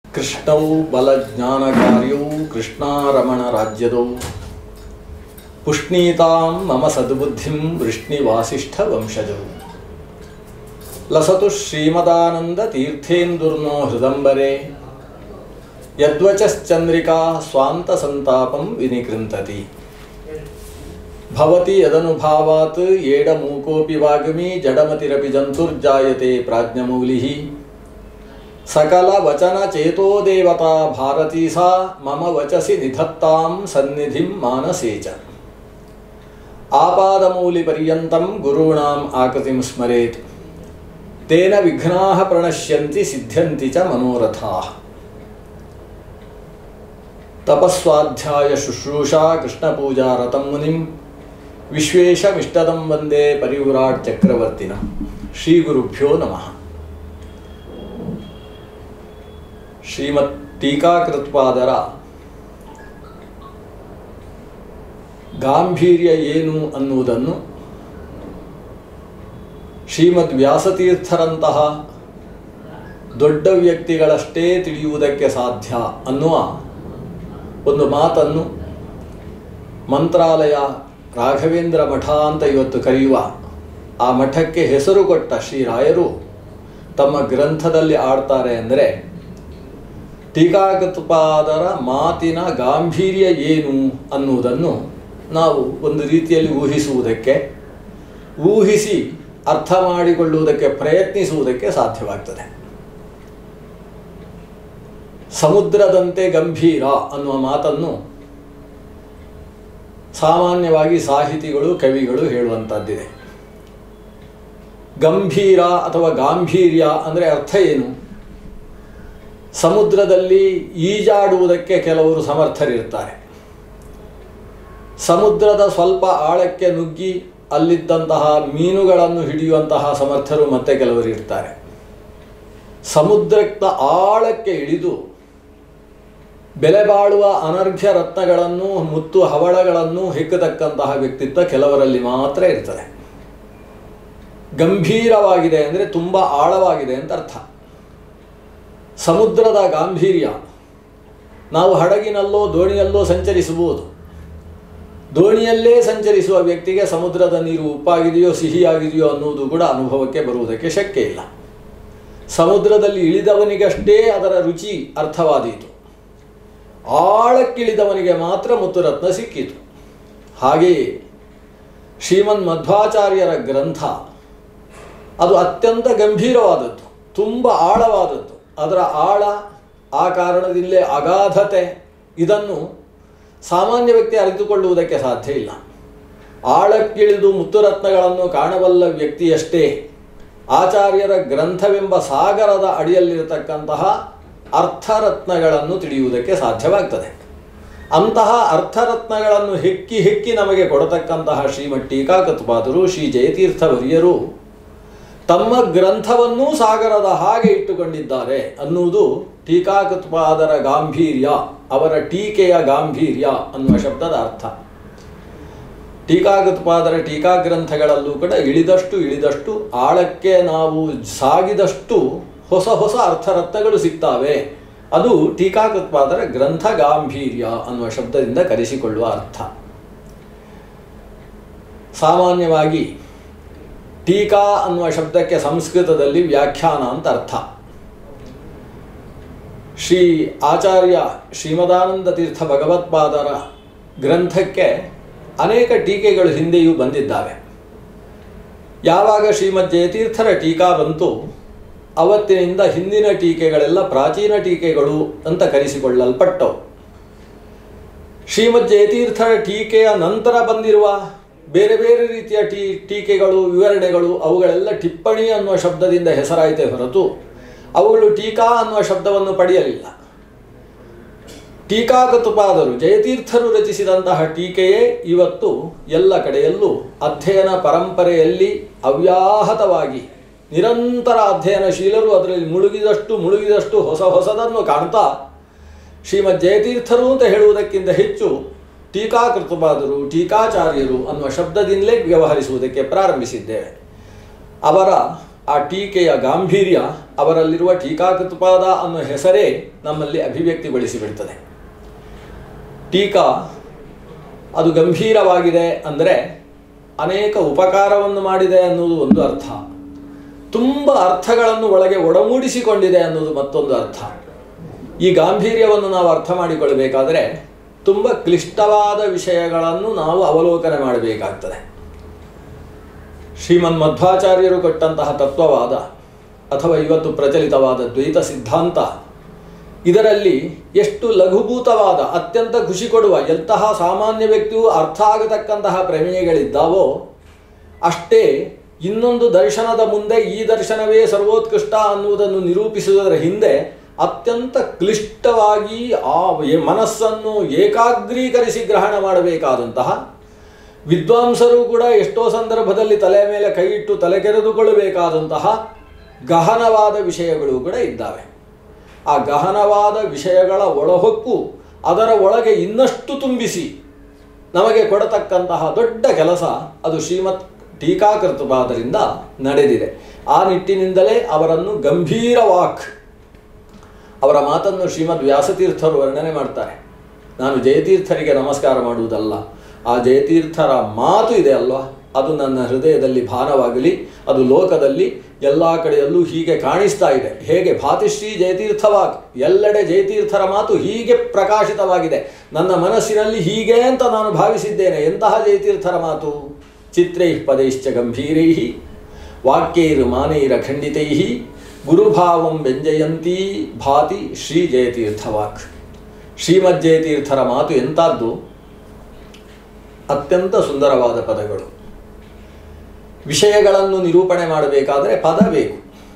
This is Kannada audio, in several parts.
ಕೃಷ್ಣೌ ಬಲಜ್ಞಾನಕಾರ್ಯೌ ಕೃಷ್ಣಾರಮಣರಾಜ್ಯದೌ ಪುಷ್ಣೀತಾಂ ಮಮ ಸದ್ಬುದ್ಧಿಂ ವೃಷ್ಣಿವಾಸಿಷ್ಠವಂಶಜೌ ಲಸತು ಶ್ರೀಮದಾನಂದ ತೀರ್ಥೇಂದುರ್ನೋ ಹೃದಂಬರೆ ಯದ್ವಚಶ್ಚಂದ್ರಿಕಾ ಸ್ವಾಂತ ಸಂತಾಪಂ ವಿನಿಕೃಂತತಿ ಭವತಿ ಯದನುಭಾವಾತ್ ಏಡಮೂಕೋಪಿ ವಾಗ್ಮಿ ಜಡಮತಿರಪಿ ಜಂತುರ್ಜಾಯತೆ ಪ್ರಾಜ್ಞಮೌಲಿಃ ಸಕಲ ವಚನ ಚೇತೋ ದೇವತಾ ಭಾರತೀ ಸಾ ಮಮ ವಚಸಿ ನಿಧತ್ತಾಂ ಸನ್ನಿಧಿಂ ಮಾನಸೇ ಚ ಆಪಾದಮೌಲಿ ಪರ್ಯಂತಂ ಗುರುಣಾಂ ಆಕೃತಿಂ ಸ್ಮರೇತ್ ತೇನ ವಿಘ್ನಾಃ ಪ್ರಣಶ್ಯಂತಿ ಸಿದ್ಧ್ಯಂತಿ ಚ ಮನೋರಥಾಃ ತಪಸ್ವಾಧ್ಯಾಯ ಶುಶ್ರೂಷಾ ಕೃಷ್ಣಪೂಜಾ ರತಂ ಮುನಿಂ ವಿಶ್ವೇಶಮಿಷ್ಟದಂ ವಂದೇ ಪರಿವ್ರಾಟ್ ಚಕ್ರವರ್ತಿನ ಶ್ರೀ ಗುರುಭ್ಯೋ ನಮಃ ಶ್ರೀಮತ್ ಟೀಕಾಕೃತ್ಪಾದರ ಗಾಂಭೀರ್ಯ ಏನು ಅನ್ನುವುದನ್ನು ಶ್ರೀಮದ್ ವ್ಯಾಸತೀರ್ಥರಂತಹ ದೊಡ್ಡ ವ್ಯಕ್ತಿಗಳಷ್ಟೇ ತಿಳಿಯುವುದಕ್ಕೆ ಸಾಧ್ಯ ಅನ್ನುವ ಒಂದು ಮಾತನ್ನು ಮಂತ್ರಾಲಯ ರಾಘವೇಂದ್ರ ಮಠ ಅಂತ ಇವತ್ತು ಕರೆಯುವ ಆ ಮಠಕ್ಕೆ ಹೆಸರು ಕೊಟ್ಟ ಶ್ರೀರಾಯರು ತಮ್ಮ ಗ್ರಂಥದಲ್ಲಿ ಆಡ್ತಾರೆ ಅಂದರೆ ಟೀಕಾಕೃತ್ಪಾದರ ಮಾತಿನ ಗಾಂಭೀರ್ಯ ಏನು ಅನ್ನುವುದನ್ನು ನಾವು ಒಂದು ರೀತಿಯಲ್ಲಿ ಊಹಿಸುವುದಕ್ಕೆ ಊಹಿಸಿ ಅರ್ಥ ಮಾಡಿಕೊಳ್ಳುವುದಕ್ಕೆ ಪ್ರಯತ್ನಿಸುವುದಕ್ಕೆ ಸಾಧ್ಯವಾಗ್ತದೆ ಸಮುದ್ರದಂತೆ ಗಂಭೀರ ಅನ್ನುವ ಮಾತನ್ನು ಸಾಮಾನ್ಯವಾಗಿ ಸಾಹಿತಿಗಳು ಕವಿಗಳು ಹೇಳುವಂಥದ್ದಿದೆ ಗಂಭೀರ ಅಥವಾ ಗಾಂಭೀರ್ಯ ಅಂದರೆ ಅರ್ಥ ಏನು ಸಮುದ್ರದಲ್ಲಿ ಈಜಾಡುವುದಕ್ಕೆ ಕೆಲವರು ಸಮರ್ಥರಿರ್ತಾರೆ ಸಮುದ್ರದ ಸ್ವಲ್ಪ ಆಳಕ್ಕೆ ನುಗ್ಗಿ ಅಲ್ಲಿದ್ದಂತಹ ಮೀನುಗಳನ್ನು ಹಿಡಿಯುವಂತಹ ಸಮರ್ಥರು ಮತ್ತೆ ಕೆಲವರು ಇರ್ತಾರೆ ಸಮುದ್ರಕ್ತ ಆಳಕ್ಕೆ ಇಳಿದು ಬೆಲೆ ಬಾಳುವ ಅನರ್ಘ್ಯ ರತ್ನಗಳನ್ನು ಮುತ್ತು ಹವಳಗಳನ್ನು ಹೆಕ್ಕತಕ್ಕಂತಹ ವ್ಯಕ್ತಿತ್ವ ಕೆಲವರಲ್ಲಿ ಮಾತ್ರ ಇರ್ತದೆ ಗಂಭೀರವಾಗಿದೆ ಅಂದರೆ ತುಂಬ ಆಳವಾಗಿದೆ ಅಂತ ಅರ್ಥ ಸಮುದ್ರದ ಗಾಂಭೀರ್ಯ ನಾವು ಹಡಗಿನಲ್ಲೋ ದೋಣಿಯಲ್ಲೋ ಸಂಚರಿಸಬಹುದು ದೋಣಿಯಲ್ಲೇ ಸಂಚರಿಸುವ ವ್ಯಕ್ತಿಗೆ ಸಮುದ್ರದ ನೀರು ಉಪ್ಪಾಗಿದೆಯೋ ಸಿಹಿಯಾಗಿದೆಯೋ ಅನ್ನುವುದು ಕೂಡ ಅನುಭವಕ್ಕೆ ಬರುವುದಕ್ಕೆ ಶಕ್ಯ ಇಲ್ಲ ಸಮುದ್ರದಲ್ಲಿ ಇಳಿದವನಿಗಷ್ಟೇ ಅದರ ರುಚಿ ಅರ್ಥವಾದೀತು ಆಳಕ್ಕಿಳಿದವನಿಗೆ ಮಾತ್ರ ಮುತ್ತುರತ್ನ ಸಿಕ್ಕಿತು ಹಾಗೆಯೇ ಶ್ರೀಮನ್ ಮಧ್ವಾಚಾರ್ಯರ ಗ್ರಂಥ ಅದು ಅತ್ಯಂತ ಗಂಭೀರವಾದದ್ದು ತುಂಬ ಆಳವಾದದ್ದು ಅದರ ಆಳ ಆ ಕಾರಣದಿಂದಲೇ ಅಗಾಧತೆ ಇದನ್ನು ಸಾಮಾನ್ಯ ವ್ಯಕ್ತಿ ಅರಿತುಕೊಳ್ಳುವುದಕ್ಕೆ ಸಾಧ್ಯ ಇಲ್ಲ ಆಳಕ್ಕಿಳಿದು ಮುತ್ತುರತ್ನಗಳನ್ನು ಕಾಣಬಲ್ಲ ವ್ಯಕ್ತಿಯಷ್ಟೇ ಆಚಾರ್ಯರ ಗ್ರಂಥವೆಂಬ ಸಾಗರದ ಅಡಿಯಲ್ಲಿರತಕ್ಕಂತಹ ಅರ್ಥರತ್ನಗಳನ್ನು ತಿಳಿಯುವುದಕ್ಕೆ ಸಾಧ್ಯವಾಗ್ತದೆ ಅಂತಹ ಅರ್ಥರತ್ನಗಳನ್ನು ಹೆಕ್ಕಿ ಹೆಕ್ಕಿ ನಮಗೆ ಕೊಡತಕ್ಕಂತಹ ಶ್ರೀಮಠ್ ಟೀಕಾಕತ್ಪಾದರು ಶ್ರೀ ಜಯತೀರ್ಥವರ್ಯರು ತಮ್ಮ ಗ್ರಂಥವನ್ನೂ ಸಾಗರದ ಹಾಗೆ ಇಟ್ಟುಕೊಂಡಿದ್ದಾರೆ ಅನ್ನುವುದು ಟೀಕಾಕತ್ಪಾದರ ಗಾಂಭೀರ್ಯ ಅವರ ಟೀಕೆಯ ಗಾಂಭೀರ್ಯ ಅನ್ನುವ ಶಬ್ದದ ಅರ್ಥ ಟೀಕಾಕತ್ಪಾದರ ಟೀಕಾಗ್ರಂಥಗಳಲ್ಲೂ ಕೂಡ ಇಳಿದಷ್ಟು ಇಳಿದಷ್ಟು ಆಳಕ್ಕೆ ನಾವು ಸಾಗಿದಷ್ಟು ಹೊಸ ಹೊಸ ಅರ್ಥರತ್ನಗಳು ಸಿಗ್ತಾವೆ ಅದು ಟೀಕಾಕೃತ್ಪಾದರ ಗ್ರಂಥ ಗಾಂಭೀರ್ಯ ಅನ್ನುವ ಶಬ್ದದಿಂದ ಕರೆಸಿಕೊಳ್ಳುವ ಅರ್ಥ ಸಾಮಾನ್ಯವಾಗಿ ಟೀಕಾ ಅನ್ನುವ ಶಬ್ದಕ್ಕೆ ಸಂಸ್ಕೃತದಲ್ಲಿ ವ್ಯಾಖ್ಯಾನ ಅಂತ ಅರ್ಥ ಶ್ರೀ ಆಚಾರ್ಯ ಶ್ರೀಮದಾನಂದ ತೀರ್ಥ ಭಗವತ್ಪಾದರ ಗ್ರಂಥಕ್ಕೆ ಅನೇಕ ಟೀಕೆಗಳು ಹಿಂದೆಯೂ ಬಂದಿದ್ದಾವೆ ಯಾವಾಗ ಶ್ರೀಮದ್ ಜಯತೀರ್ಥರ ಟೀಕಾ ಬಂತು ಅವತ್ತಿನಿಂದ ಹಿಂದಿನ ಟೀಕೆಗಳೆಲ್ಲ ಪ್ರಾಚೀನ ಟೀಕೆಗಳು ಅಂತ ಕರೆಸಿಕೊಳ್ಳಲ್ಪಟ್ಟವು ಶ್ರೀಮದ್ ಜಯತೀರ್ಥರ ಟೀಕೆಯ ನಂತರ ಬಂದಿರುವ ಬೇರೆ ಬೇರೆ ರೀತಿಯ ಟೀ ಟೀಕೆಗಳು ವಿವರಣೆಗಳು ಅವುಗಳೆಲ್ಲ ಟಿಪ್ಪಣಿ ಅನ್ನುವ ಶಬ್ದದಿಂದ ಹೆಸರಾಯಿತೇ ಹೊರತು ಅವುಗಳು ಟೀಕಾ ಅನ್ನುವ ಶಬ್ದವನ್ನು ಪಡೆಯಲಿಲ್ಲ ಟೀಕಾಕತುಪಾದರು ಜಯತೀರ್ಥರು ರಚಿಸಿದಂತಹ ಟೀಕೆಯೇ ಇವತ್ತು ಎಲ್ಲ ಕಡೆಯಲ್ಲೂ ಅಧ್ಯಯನ ಪರಂಪರೆಯಲ್ಲಿ ಅವ್ಯಾಹತವಾಗಿ ನಿರಂತರ ಅಧ್ಯಯನಶೀಲರು ಅದರಲ್ಲಿ ಮುಳುಗಿದಷ್ಟು ಮುಳುಗಿದಷ್ಟು ಹೊಸ ಹೊಸದನ್ನು ಕಾಣ್ತಾ ಶ್ರೀಮದ್ ಜಯತೀರ್ಥರು ಅಂತ ಹೇಳುವುದಕ್ಕಿಂತ ಹೆಚ್ಚು ಟೀಕಾಕೃತವಾದರು ಟೀಕಾಚಾರ್ಯರು ಅನ್ನುವ ಶಬ್ದದಿಂದಲೇ ವ್ಯವಹರಿಸುವುದಕ್ಕೆ ಪ್ರಾರಂಭಿಸಿದ್ದೇವೆ ಅವರ ಆ ಟೀಕೆಯ ಗಾಂಭೀರ್ಯ ಅವರಲ್ಲಿರುವ ಟೀಕಾಕೃತ್ಪಾದ ಅನ್ನೋ ಹೆಸರೇ ನಮ್ಮಲ್ಲಿ ಅಭಿವ್ಯಕ್ತಿಗೊಳಿಸಿಬಿಡ್ತದೆ ಟೀಕಾ ಅದು ಗಂಭೀರವಾಗಿದೆ ಅಂದರೆ ಅನೇಕ ಉಪಕಾರವನ್ನು ಮಾಡಿದೆ ಅನ್ನುವುದು ಒಂದು ಅರ್ಥ ತುಂಬ ಅರ್ಥಗಳನ್ನು ಒಳಗೆ ಒಡಮೂಡಿಸಿಕೊಂಡಿದೆ ಅನ್ನೋದು ಮತ್ತೊಂದು ಅರ್ಥ ಈ ಗಾಂಭೀರ್ಯವನ್ನು ನಾವು ಅರ್ಥ ಮಾಡಿಕೊಳ್ಳಬೇಕಾದರೆ ತುಂಬ ಕ್ಲಿಷ್ಟವಾದ ವಿಷಯಗಳನ್ನು ನಾವು ಅವಲೋಕನೆ ಮಾಡಬೇಕಾಗ್ತದೆ ಶ್ರೀಮನ್ ಮಧ್ವಾಚಾರ್ಯರು ಕೊಟ್ಟಂತಹ ತತ್ವವಾದ ಅಥವಾ ಇವತ್ತು ಪ್ರಚಲಿತವಾದ ದ್ವೈತ ಸಿದ್ಧಾಂತ ಇದರಲ್ಲಿ ಎಷ್ಟು ಲಘುಭೂತವಾದ ಅತ್ಯಂತ ಖುಷಿ ಕೊಡುವ ಎಂತಹ ಸಾಮಾನ್ಯ ವ್ಯಕ್ತಿಯೂ ಅರ್ಥ ಆಗತಕ್ಕಂತಹ ಪ್ರಮೇಯಗಳಿದ್ದಾವೋ ಅಷ್ಟೇ ಇನ್ನೊಂದು ದರ್ಶನದ ಮುಂದೆ ಈ ದರ್ಶನವೇ ಸರ್ವೋತ್ಕೃಷ್ಟ ಅನ್ನುವುದನ್ನು ನಿರೂಪಿಸುವುದರ ಹಿಂದೆ ಅತ್ಯಂತ ಕ್ಲಿಷ್ಟವಾಗಿ ಆ ಎ- ಮನಸ್ಸನ್ನು ಏಕಾಗ್ರೀಕರಿಸಿ ಗ್ರಹಣ ಮಾಡಬೇಕಾದಂತಹ ವಿದ್ವಾಂಸರು ಕೂಡ ಎಷ್ಟೋ ಸಂದರ್ಭದಲ್ಲಿ ತಲೆ ಮೇಲೆ ಕೈಯಿಟ್ಟು ತಲೆ ಕೆರೆದುಕೊಳ್ಳಬೇಕಾದಂತಹ ಗಹನವಾದ ವಿಷಯಗಳು ಕೂಡ ಇದ್ದಾವೆ ಆ ಗಹನವಾದ ವಿಷಯಗಳ ಒಳಹೊಕ್ಕು ಅದರ ಒಳಗೆ ಇನ್ನಷ್ಟು ತುಂಬಿಸಿ ನಮಗೆ ಕೊಡತಕ್ಕಂತಹ ದೊಡ್ಡ ಕೆಲಸ ಅದು ಶ್ರೀಮತ್ ಟೀಕಾಕೃತವಾದರಿಂದ ನಡೆದಿದೆ ಆ ನಿಟ್ಟಿನಿಂದಲೇ ಅವರನ್ನು ಗಂಭೀರ ವಾಕ್ ಅವರ ಮಾತನ್ನು ಶ್ರೀಮದ್ ವ್ಯಾಸತೀರ್ಥರು ವರ್ಣನೆ ಮಾಡ್ತಾರೆ ನಾನು ಜಯತೀರ್ಥರಿಗೆ ನಮಸ್ಕಾರ ಮಾಡುವುದಲ್ಲ ಆ ಜಯತೀರ್ಥರ ಮಾತು ಇದೆ ಅಲ್ವಾ ಅದು ನನ್ನ ಹೃದಯದಲ್ಲಿ ಭಾರವಾಗಲಿ ಅದು ಲೋಕದಲ್ಲಿ ಎಲ್ಲ ಕಡೆಯಲ್ಲೂ ಹೀಗೆ ಕಾಣಿಸ್ತಾ ಇದೆ ಹೇಗೆ ಭಾತಿಶ್ರೀ ಜಯತೀರ್ಥವಾಗ್ ಎಲ್ಲೆಡೆ ಜಯತೀರ್ಥರ ಮಾತು ಹೀಗೆ ಪ್ರಕಾಶಿತವಾಗಿದೆ ನನ್ನ ಮನಸ್ಸಿನಲ್ಲಿ ಹೀಗೆ ಅಂತ ನಾನು ಭಾವಿಸಿದ್ದೇನೆ ಎಂತಹ ಜಯತೀರ್ಥರ ಮಾತು ಚಿತ್ರೈ ಪದೈಶ್ಚ ಗಂಭೀರೈ ವಾಕ್ಯೈರ್ ಮಾನೈರ ಖಂಡಿತೈ ಗುರುಭಾವಂ ವ್ಯಂಜಯಂತೀ ಭಾತಿ ಶ್ರೀ ಜಯತೀರ್ಥವಾಕ್ ಶ್ರೀಮದ್ ಜಯತೀರ್ಥರ ಮಾತು ಎಂಥದ್ದು ಅತ್ಯಂತ ಸುಂದರವಾದ ಪದಗಳು ವಿಷಯಗಳನ್ನು ನಿರೂಪಣೆ ಮಾಡಬೇಕಾದರೆ ಪದ ಬೇಕು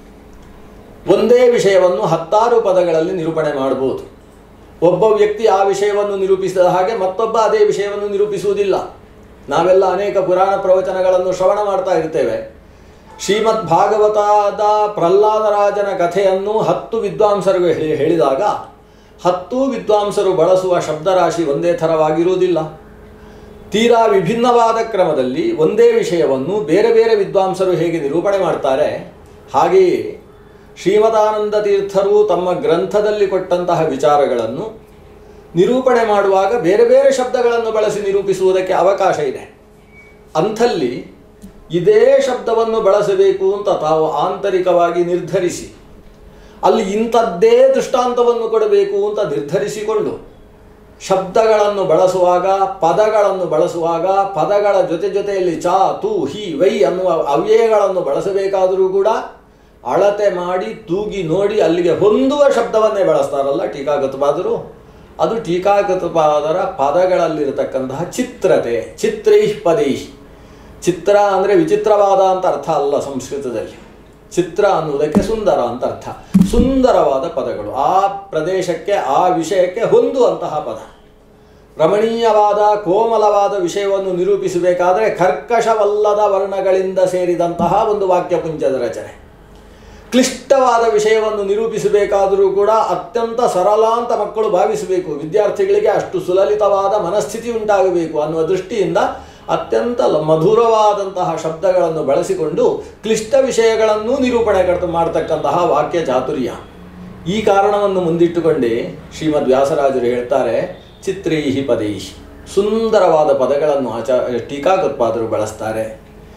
ಒಂದೇ ವಿಷಯವನ್ನು ಹತ್ತಾರು ಪದಗಳಲ್ಲಿ ನಿರೂಪಣೆ ಮಾಡಬಹುದು ಒಬ್ಬ ವ್ಯಕ್ತಿ ಆ ವಿಷಯವನ್ನು ನಿರೂಪಿಸಿದ ಹಾಗೆ ಮತ್ತೊಬ್ಬ ಅದೇ ವಿಷಯವನ್ನು ನಿರೂಪಿಸುವುದಿಲ್ಲ ನಾವೆಲ್ಲ ಅನೇಕ ಪುರಾಣ ಪ್ರವಚನಗಳನ್ನು ಶ್ರವಣ ಮಾಡ್ತಾ ಇರ್ತೇವೆ ಶ್ರೀಮದ್ ಭಾಗವತದ ಪ್ರಹ್ಲಾದರಾಜನ ಕಥೆಯನ್ನು ಹತ್ತು ವಿದ್ವಾಂಸರು ಹೇ- ಹೇಳಿದಾಗ ಹತ್ತು ವಿದ್ವಾಂಸರು ಬಳಸುವ ಶಬ್ದರಾಶಿ ಒಂದೇ ಥರವಾಗಿರುವುದಿಲ್ಲ ತೀರಾ ವಿಭಿನ್ನವಾದ ಕ್ರಮದಲ್ಲಿ ಒಂದೇ ವಿಷಯವನ್ನು ಬೇರೆ ಬೇರೆ ವಿದ್ವಾಂಸರು ಹೇಗೆ ನಿರೂಪಣೆ ಮಾಡ್ತಾರೆ ಹಾಗೆಯೇ ಶ್ರೀಮದಾನಂದ ತೀರ್ಥರು ತಮ್ಮ ಗ್ರಂಥದಲ್ಲಿ ಕೊಟ್ಟಂತಹ ವಿಚಾರಗಳನ್ನು ನಿರೂಪಣೆ ಮಾಡುವಾಗ ಬೇರೆ ಬೇರೆ ಶಬ್ದಗಳನ್ನು ಬಳಸಿ ನಿರೂಪಿಸುವುದಕ್ಕೆ ಅವಕಾಶ ಇದೆ ಅಂಥಲ್ಲಿ ಇದೇ ಶಬ್ದವನ್ನು ಬಳಸಬೇಕು ಅಂತ ತಾವು ಆಂತರಿಕವಾಗಿ ನಿರ್ಧರಿಸಿ ಅಲ್ಲಿ ಇಂಥದ್ದೇ ದೃಷ್ಟಾಂತವನ್ನು ಕೊಡಬೇಕು ಅಂತ ನಿರ್ಧರಿಸಿಕೊಂಡು ಶಬ್ದಗಳನ್ನು ಬಳಸುವಾಗ ಪದಗಳನ್ನು ಬಳಸುವಾಗ ಪದಗಳ ಜೊತೆ ಜೊತೆಯಲ್ಲಿ ಚ ತು ಹಿ ವೈ ಅನ್ನುವ ಅವ್ಯಯಗಳನ್ನು ಬಳಸಬೇಕಾದರೂ ಕೂಡ ಅಳತೆ ಮಾಡಿ ತೂಗಿ ನೋಡಿ ಅಲ್ಲಿಗೆ ಹೊಂದುವ ಶಬ್ದವನ್ನೇ ಬಳಸ್ತಾರಲ್ಲ ಟೀಕಾಗತಪಾದರು ಅದು ಟೀಕಾಗತಪಾದರ ಪದಗಳಲ್ಲಿರತಕ್ಕಂತಹ ಚಿತ್ರತೆ ಚಿತ್ರೈಃ ಪದೈಃ ಚಿತ್ರ ಅಂದರೆ ವಿಚಿತ್ರವಾದ ಅಂತ ಅರ್ಥ ಅಲ್ಲ ಸಂಸ್ಕೃತದಲ್ಲಿ ಚಿತ್ರ ಅನ್ನುವುದಕ್ಕೆ ಸುಂದರ ಅಂತ ಅರ್ಥ ಸುಂದರವಾದ ಪದಗಳು ಆ ಪ್ರದೇಶಕ್ಕೆ ಆ ವಿಷಯಕ್ಕೆ ಹೊಂದುವಂತಹ ಪದ ರಮಣೀಯವಾದ ಕೋಮಲವಾದ ವಿಷಯವನ್ನು ನಿರೂಪಿಸಬೇಕಾದರೆ ಕರ್ಕಶವಲ್ಲದ ವರ್ಣಗಳಿಂದ ಸೇರಿದಂತಹ ಒಂದು ವಾಕ್ಯಪುಂಜದ ರಚನೆ ಕ್ಲಿಷ್ಟವಾದ ವಿಷಯವನ್ನು ನಿರೂಪಿಸಬೇಕಾದರೂ ಕೂಡ ಅತ್ಯಂತ ಸರಳ ಅಂತ ಮಕ್ಕಳು ಭಾವಿಸಬೇಕು ವಿದ್ಯಾರ್ಥಿಗಳಿಗೆ ಅಷ್ಟು ಸುಲಲಿತವಾದ ಮನಸ್ಥಿತಿ ಉಂಟಾಗಬೇಕು ಅನ್ನುವ ದೃಷ್ಟಿಯಿಂದ ಅತ್ಯಂತ ಲ- ಮಧುರವಾದಂತಹ ಶಬ್ದಗಳನ್ನು ಬಳಸಿಕೊಂಡು ಕ್ಲಿಷ್ಟ ವಿಷಯಗಳನ್ನು ನಿರೂಪಣೆ ಕರ್ತ ಮಾಡ್ತಕ್ಕಂತಹ ವಾಕ್ಯ ಚಾತುರ್ಯ ಈ ಕಾರಣವನ್ನು ಮುಂದಿಟ್ಟುಕೊಂಡೇ ಶ್ರೀಮದ್ ವ್ಯಾಸರಾಜರು ಹೇಳ್ತಾರೆ ಚಿತ್ರೈಹಿ ಪದೈಹಿ ಸುಂದರವಾದ ಪದಗಳನ್ನು ಆಚಾ ಟೀಕಾಕೃತ್ಪಾದರು ಬಳಸ್ತಾರೆ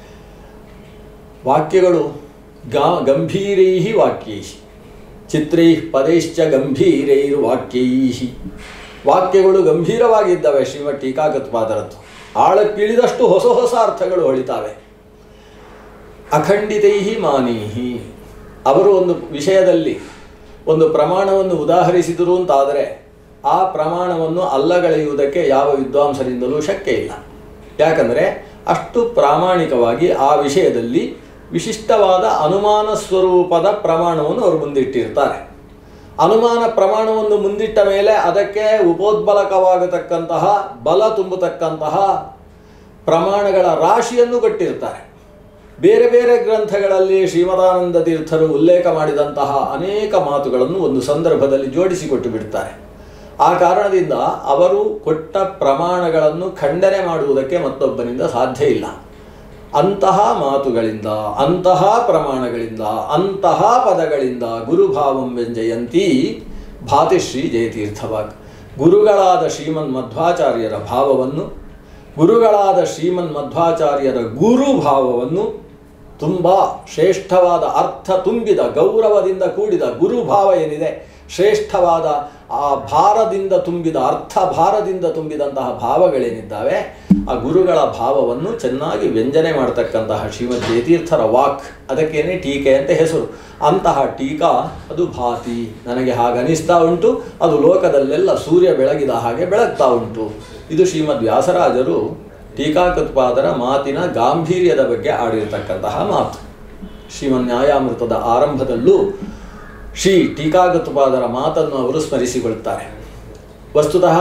ವಾಕ್ಯಗಳು ಗಾ ಗಂಭೀರೈ ವಾಕ್ಯೈ ಚಿತ್ರೈ ಪದೈಶ್ಚ ಗಂಭೀರೈರ್ ವಾಕ್ಯೈ ವಾಕ್ಯಗಳು ಗಂಭೀರವಾಗಿದ್ದಾವೆ ಶ್ರೀಮದ್ ಟೀಕಾಕೃತ್ಪಾದರದ್ದು ಆಳಕ್ಕಿಳಿದಷ್ಟು ಹೊಸ ಹೊಸ ಅರ್ಥಗಳು ಹೊಳಿತಾವೆ ಅಖಂಡಿತೈ ಮಾನೀಹಿ ಅವರು ಒಂದು ವಿಷಯದಲ್ಲಿ ಒಂದು ಪ್ರಮಾಣವನ್ನು ಉದಾಹರಿಸಿದರು ಅಂತಾದರೆ ಆ ಪ್ರಮಾಣವನ್ನು ಅಲ್ಲಗಳೆಯುವುದಕ್ಕೆ ಯಾವ ವಿದ್ವಾಂಸರಿಂದಲೂ ಶಕ್ಯ ಇಲ್ಲ ಯಾಕಂದರೆ ಅಷ್ಟು ಪ್ರಾಮಾಣಿಕವಾಗಿ ಆ ವಿಷಯದಲ್ಲಿ ವಿಶಿಷ್ಟವಾದ ಅನುಮಾನ ಸ್ವರೂಪದ ಪ್ರಮಾಣವನ್ನು ಅವರು ಮುಂದಿಟ್ಟಿರ್ತಾರೆ ಅನುಮಾನ ಪ್ರಮಾಣವನ್ನು ಮುಂದಿಟ್ಟ ಮೇಲೆ ಅದಕ್ಕೆ ಉಪೋದ್ಬಲಕವಾಗತಕ್ಕಂತಹ ಬಲ ತುಂಬತಕ್ಕಂತಹ ಪ್ರಮಾಣಗಳ ರಾಶಿಯನ್ನು ಕೊಟ್ಟಿರ್ತಾರೆ ಬೇರೆ ಬೇರೆ ಗ್ರಂಥಗಳಲ್ಲಿ ಶ್ರೀಮದಾನಂದ ತೀರ್ಥರು ಉಲ್ಲೇಖ ಮಾಡಿದಂತಹ ಅನೇಕ ಮಾತುಗಳನ್ನು ಒಂದು ಸಂದರ್ಭದಲ್ಲಿ ಜೋಡಿಸಿಕೊಟ್ಟು ಬಿಡ್ತಾರೆ ಆ ಕಾರಣದಿಂದ ಅವರು ಕೊಟ್ಟ ಪ್ರಮಾಣಗಳನ್ನು ಖಂಡನೆ ಮಾಡುವುದಕ್ಕೆ ಮತ್ತೊಬ್ಬನಿಂದ ಸಾಧ್ಯ ಇಲ್ಲ ಅಂತಹ ಮಾತುಗಳಿಂದ ಅಂತಹ ಪ್ರಮಾಣಗಳಿಂದ ಅಂತಹ ಪದಗಳಿಂದ ಗುರುಭಾವಂ ವ್ಯಂಜಯಂತಿ ಭಾತಿಶ್ರೀ ಜಯತೀರ್ಥವಾಗ್ ಗುರುಗಳಾದ ಶ್ರೀಮನ್ ಮಧ್ವಾಚಾರ್ಯರ ಭಾವವನ್ನು ಗುರುಗಳಾದ ಶ್ರೀಮನ್ ಮಧ್ವಾಚಾರ್ಯರ ಗುರುಭಾವವನ್ನು ತುಂಬ ಶ್ರೇಷ್ಠವಾದ ಅರ್ಥ ತುಂಬಿದ ಗೌರವದಿಂದ ಕೂಡಿದ ಗುರುಭಾವ ಏನಿದೆ ಶ್ರೇಷ್ಠವಾದ ಆ ಭಾರದಿಂದ ತುಂಬಿದ ಅರ್ಥ ಭಾರದಿಂದ ತುಂಬಿದಂತಹ ಭಾವಗಳೇನಿದ್ದಾವೆ ಆ ಗುರುಗಳ ಭಾವವನ್ನು ಚೆನ್ನಾಗಿ ವ್ಯಂಜನೆ ಮಾಡತಕ್ಕಂತಹ ಶ್ರೀಮದ್ ಜಯತೀರ್ಥರ ವಾಕ್ ಅದಕ್ಕೇನೆ ಟೀಕೆ ಅಂತ ಹೆಸರು ಅಂತಹ ಟೀಕಾ ಅದು ಭಾತಿ ನನಗೆ ಹಾಗೆ ಅನಿಸ್ತಾ ಉಂಟು ಅದು ಲೋಕದಲ್ಲೆಲ್ಲ ಸೂರ್ಯ ಬೆಳಗಿದ ಹಾಗೆ ಬೆಳಗ್ತಾ ಉಂಟು ಇದು ಶ್ರೀಮದ್ ವ್ಯಾಸರಾಜರು ಟೀಕಾಕೃತ್ಪಾದರ ಮಾತಿನ ಗಾಂಭೀರ್ಯದ ಬಗ್ಗೆ ಆಡಿರತಕ್ಕಂತಹ ಮಾತು ಶ್ರೀಮನ್ ನ್ಯಾಯಾಮೃತದ ಆರಂಭದಲ್ಲೂ ಶ್ರೀ ಟೀಕಾಕೃತ್ಪಾದರ ಮಾತನ್ನು ಅವರು ಸ್ಮರಿಸಿಕೊಳ್ಳುತ್ತಾರೆ ವಸ್ತುತಃ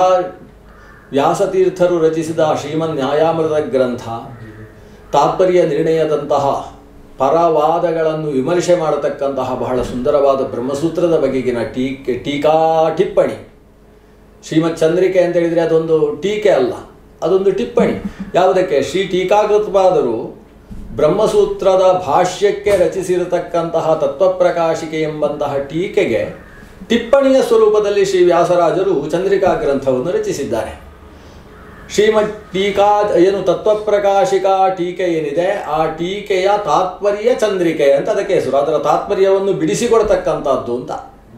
ವ್ಯಾಸತೀರ್ಥರು ರಚಿಸಿದ ಶ್ರೀಮನ್ ನ್ಯಾಯಾಮೃತ ಗ್ರಂಥ ತಾತ್ಪರ್ಯ ನಿರ್ಣಯದಂತಹ ಪರವಾದಗಳನ್ನು ವಿಮರ್ಶೆ ಮಾಡತಕ್ಕಂತಹ ಬಹಳ ಸುಂದರವಾದ ಬ್ರಹ್ಮಸೂತ್ರದ ಬಗೆಗಿನ ಟೀಕೆ ಟೀಕಾ ಟಿಪ್ಪಣಿ ಶ್ರೀಮತ್ ಚಂದ್ರಿಕೆ ಅಂತ ಹೇಳಿದರೆ ಅದೊಂದು ಟೀಕೆ ಅಲ್ಲ ಅದೊಂದು ಟಿಪ್ಪಣಿ ಯಾವುದಕ್ಕೆ ಶ್ರೀ ಟೀಕಾಕೃತ್ಪಾದರು ಬ್ರಹ್ಮಸೂತ್ರದ ಭಾಷ್ಯಕ್ಕೆ ರಚಿಸಿರತಕ್ಕಂತಹ ತತ್ವಪ್ರಕಾಶಿಕೆ ಎಂಬಂತಹ ಟೀಕೆಗೆ ಟಿಪ್ಪಣಿಯ ಸ್ವರೂಪದಲ್ಲಿ ಶ್ರೀ ವ್ಯಾಸರಾಜರು ಚಂದ್ರಿಕಾ ಗ್ರಂಥವನ್ನು ರಚಿಸಿದ್ದಾರೆ ಶ್ರೀಮದ್ ಟೀಕಾ ಏನು ತತ್ವಪ್ರಕಾಶಿಕಾ ಟೀಕೆ ಏನಿದೆ ಆ ಟೀಕೆಯ ತಾತ್ಪರ್ಯ ಚಂದ್ರಿಕೆ ಅಂತ ಅದಕ್ಕೆ ಹೆಸರು ಅದರ ತಾತ್ಪರ್ಯವನ್ನು ಬಿಡಿಸಿಕೊಡ್ತಕ್ಕಂಥದ್ದು ಅಂತ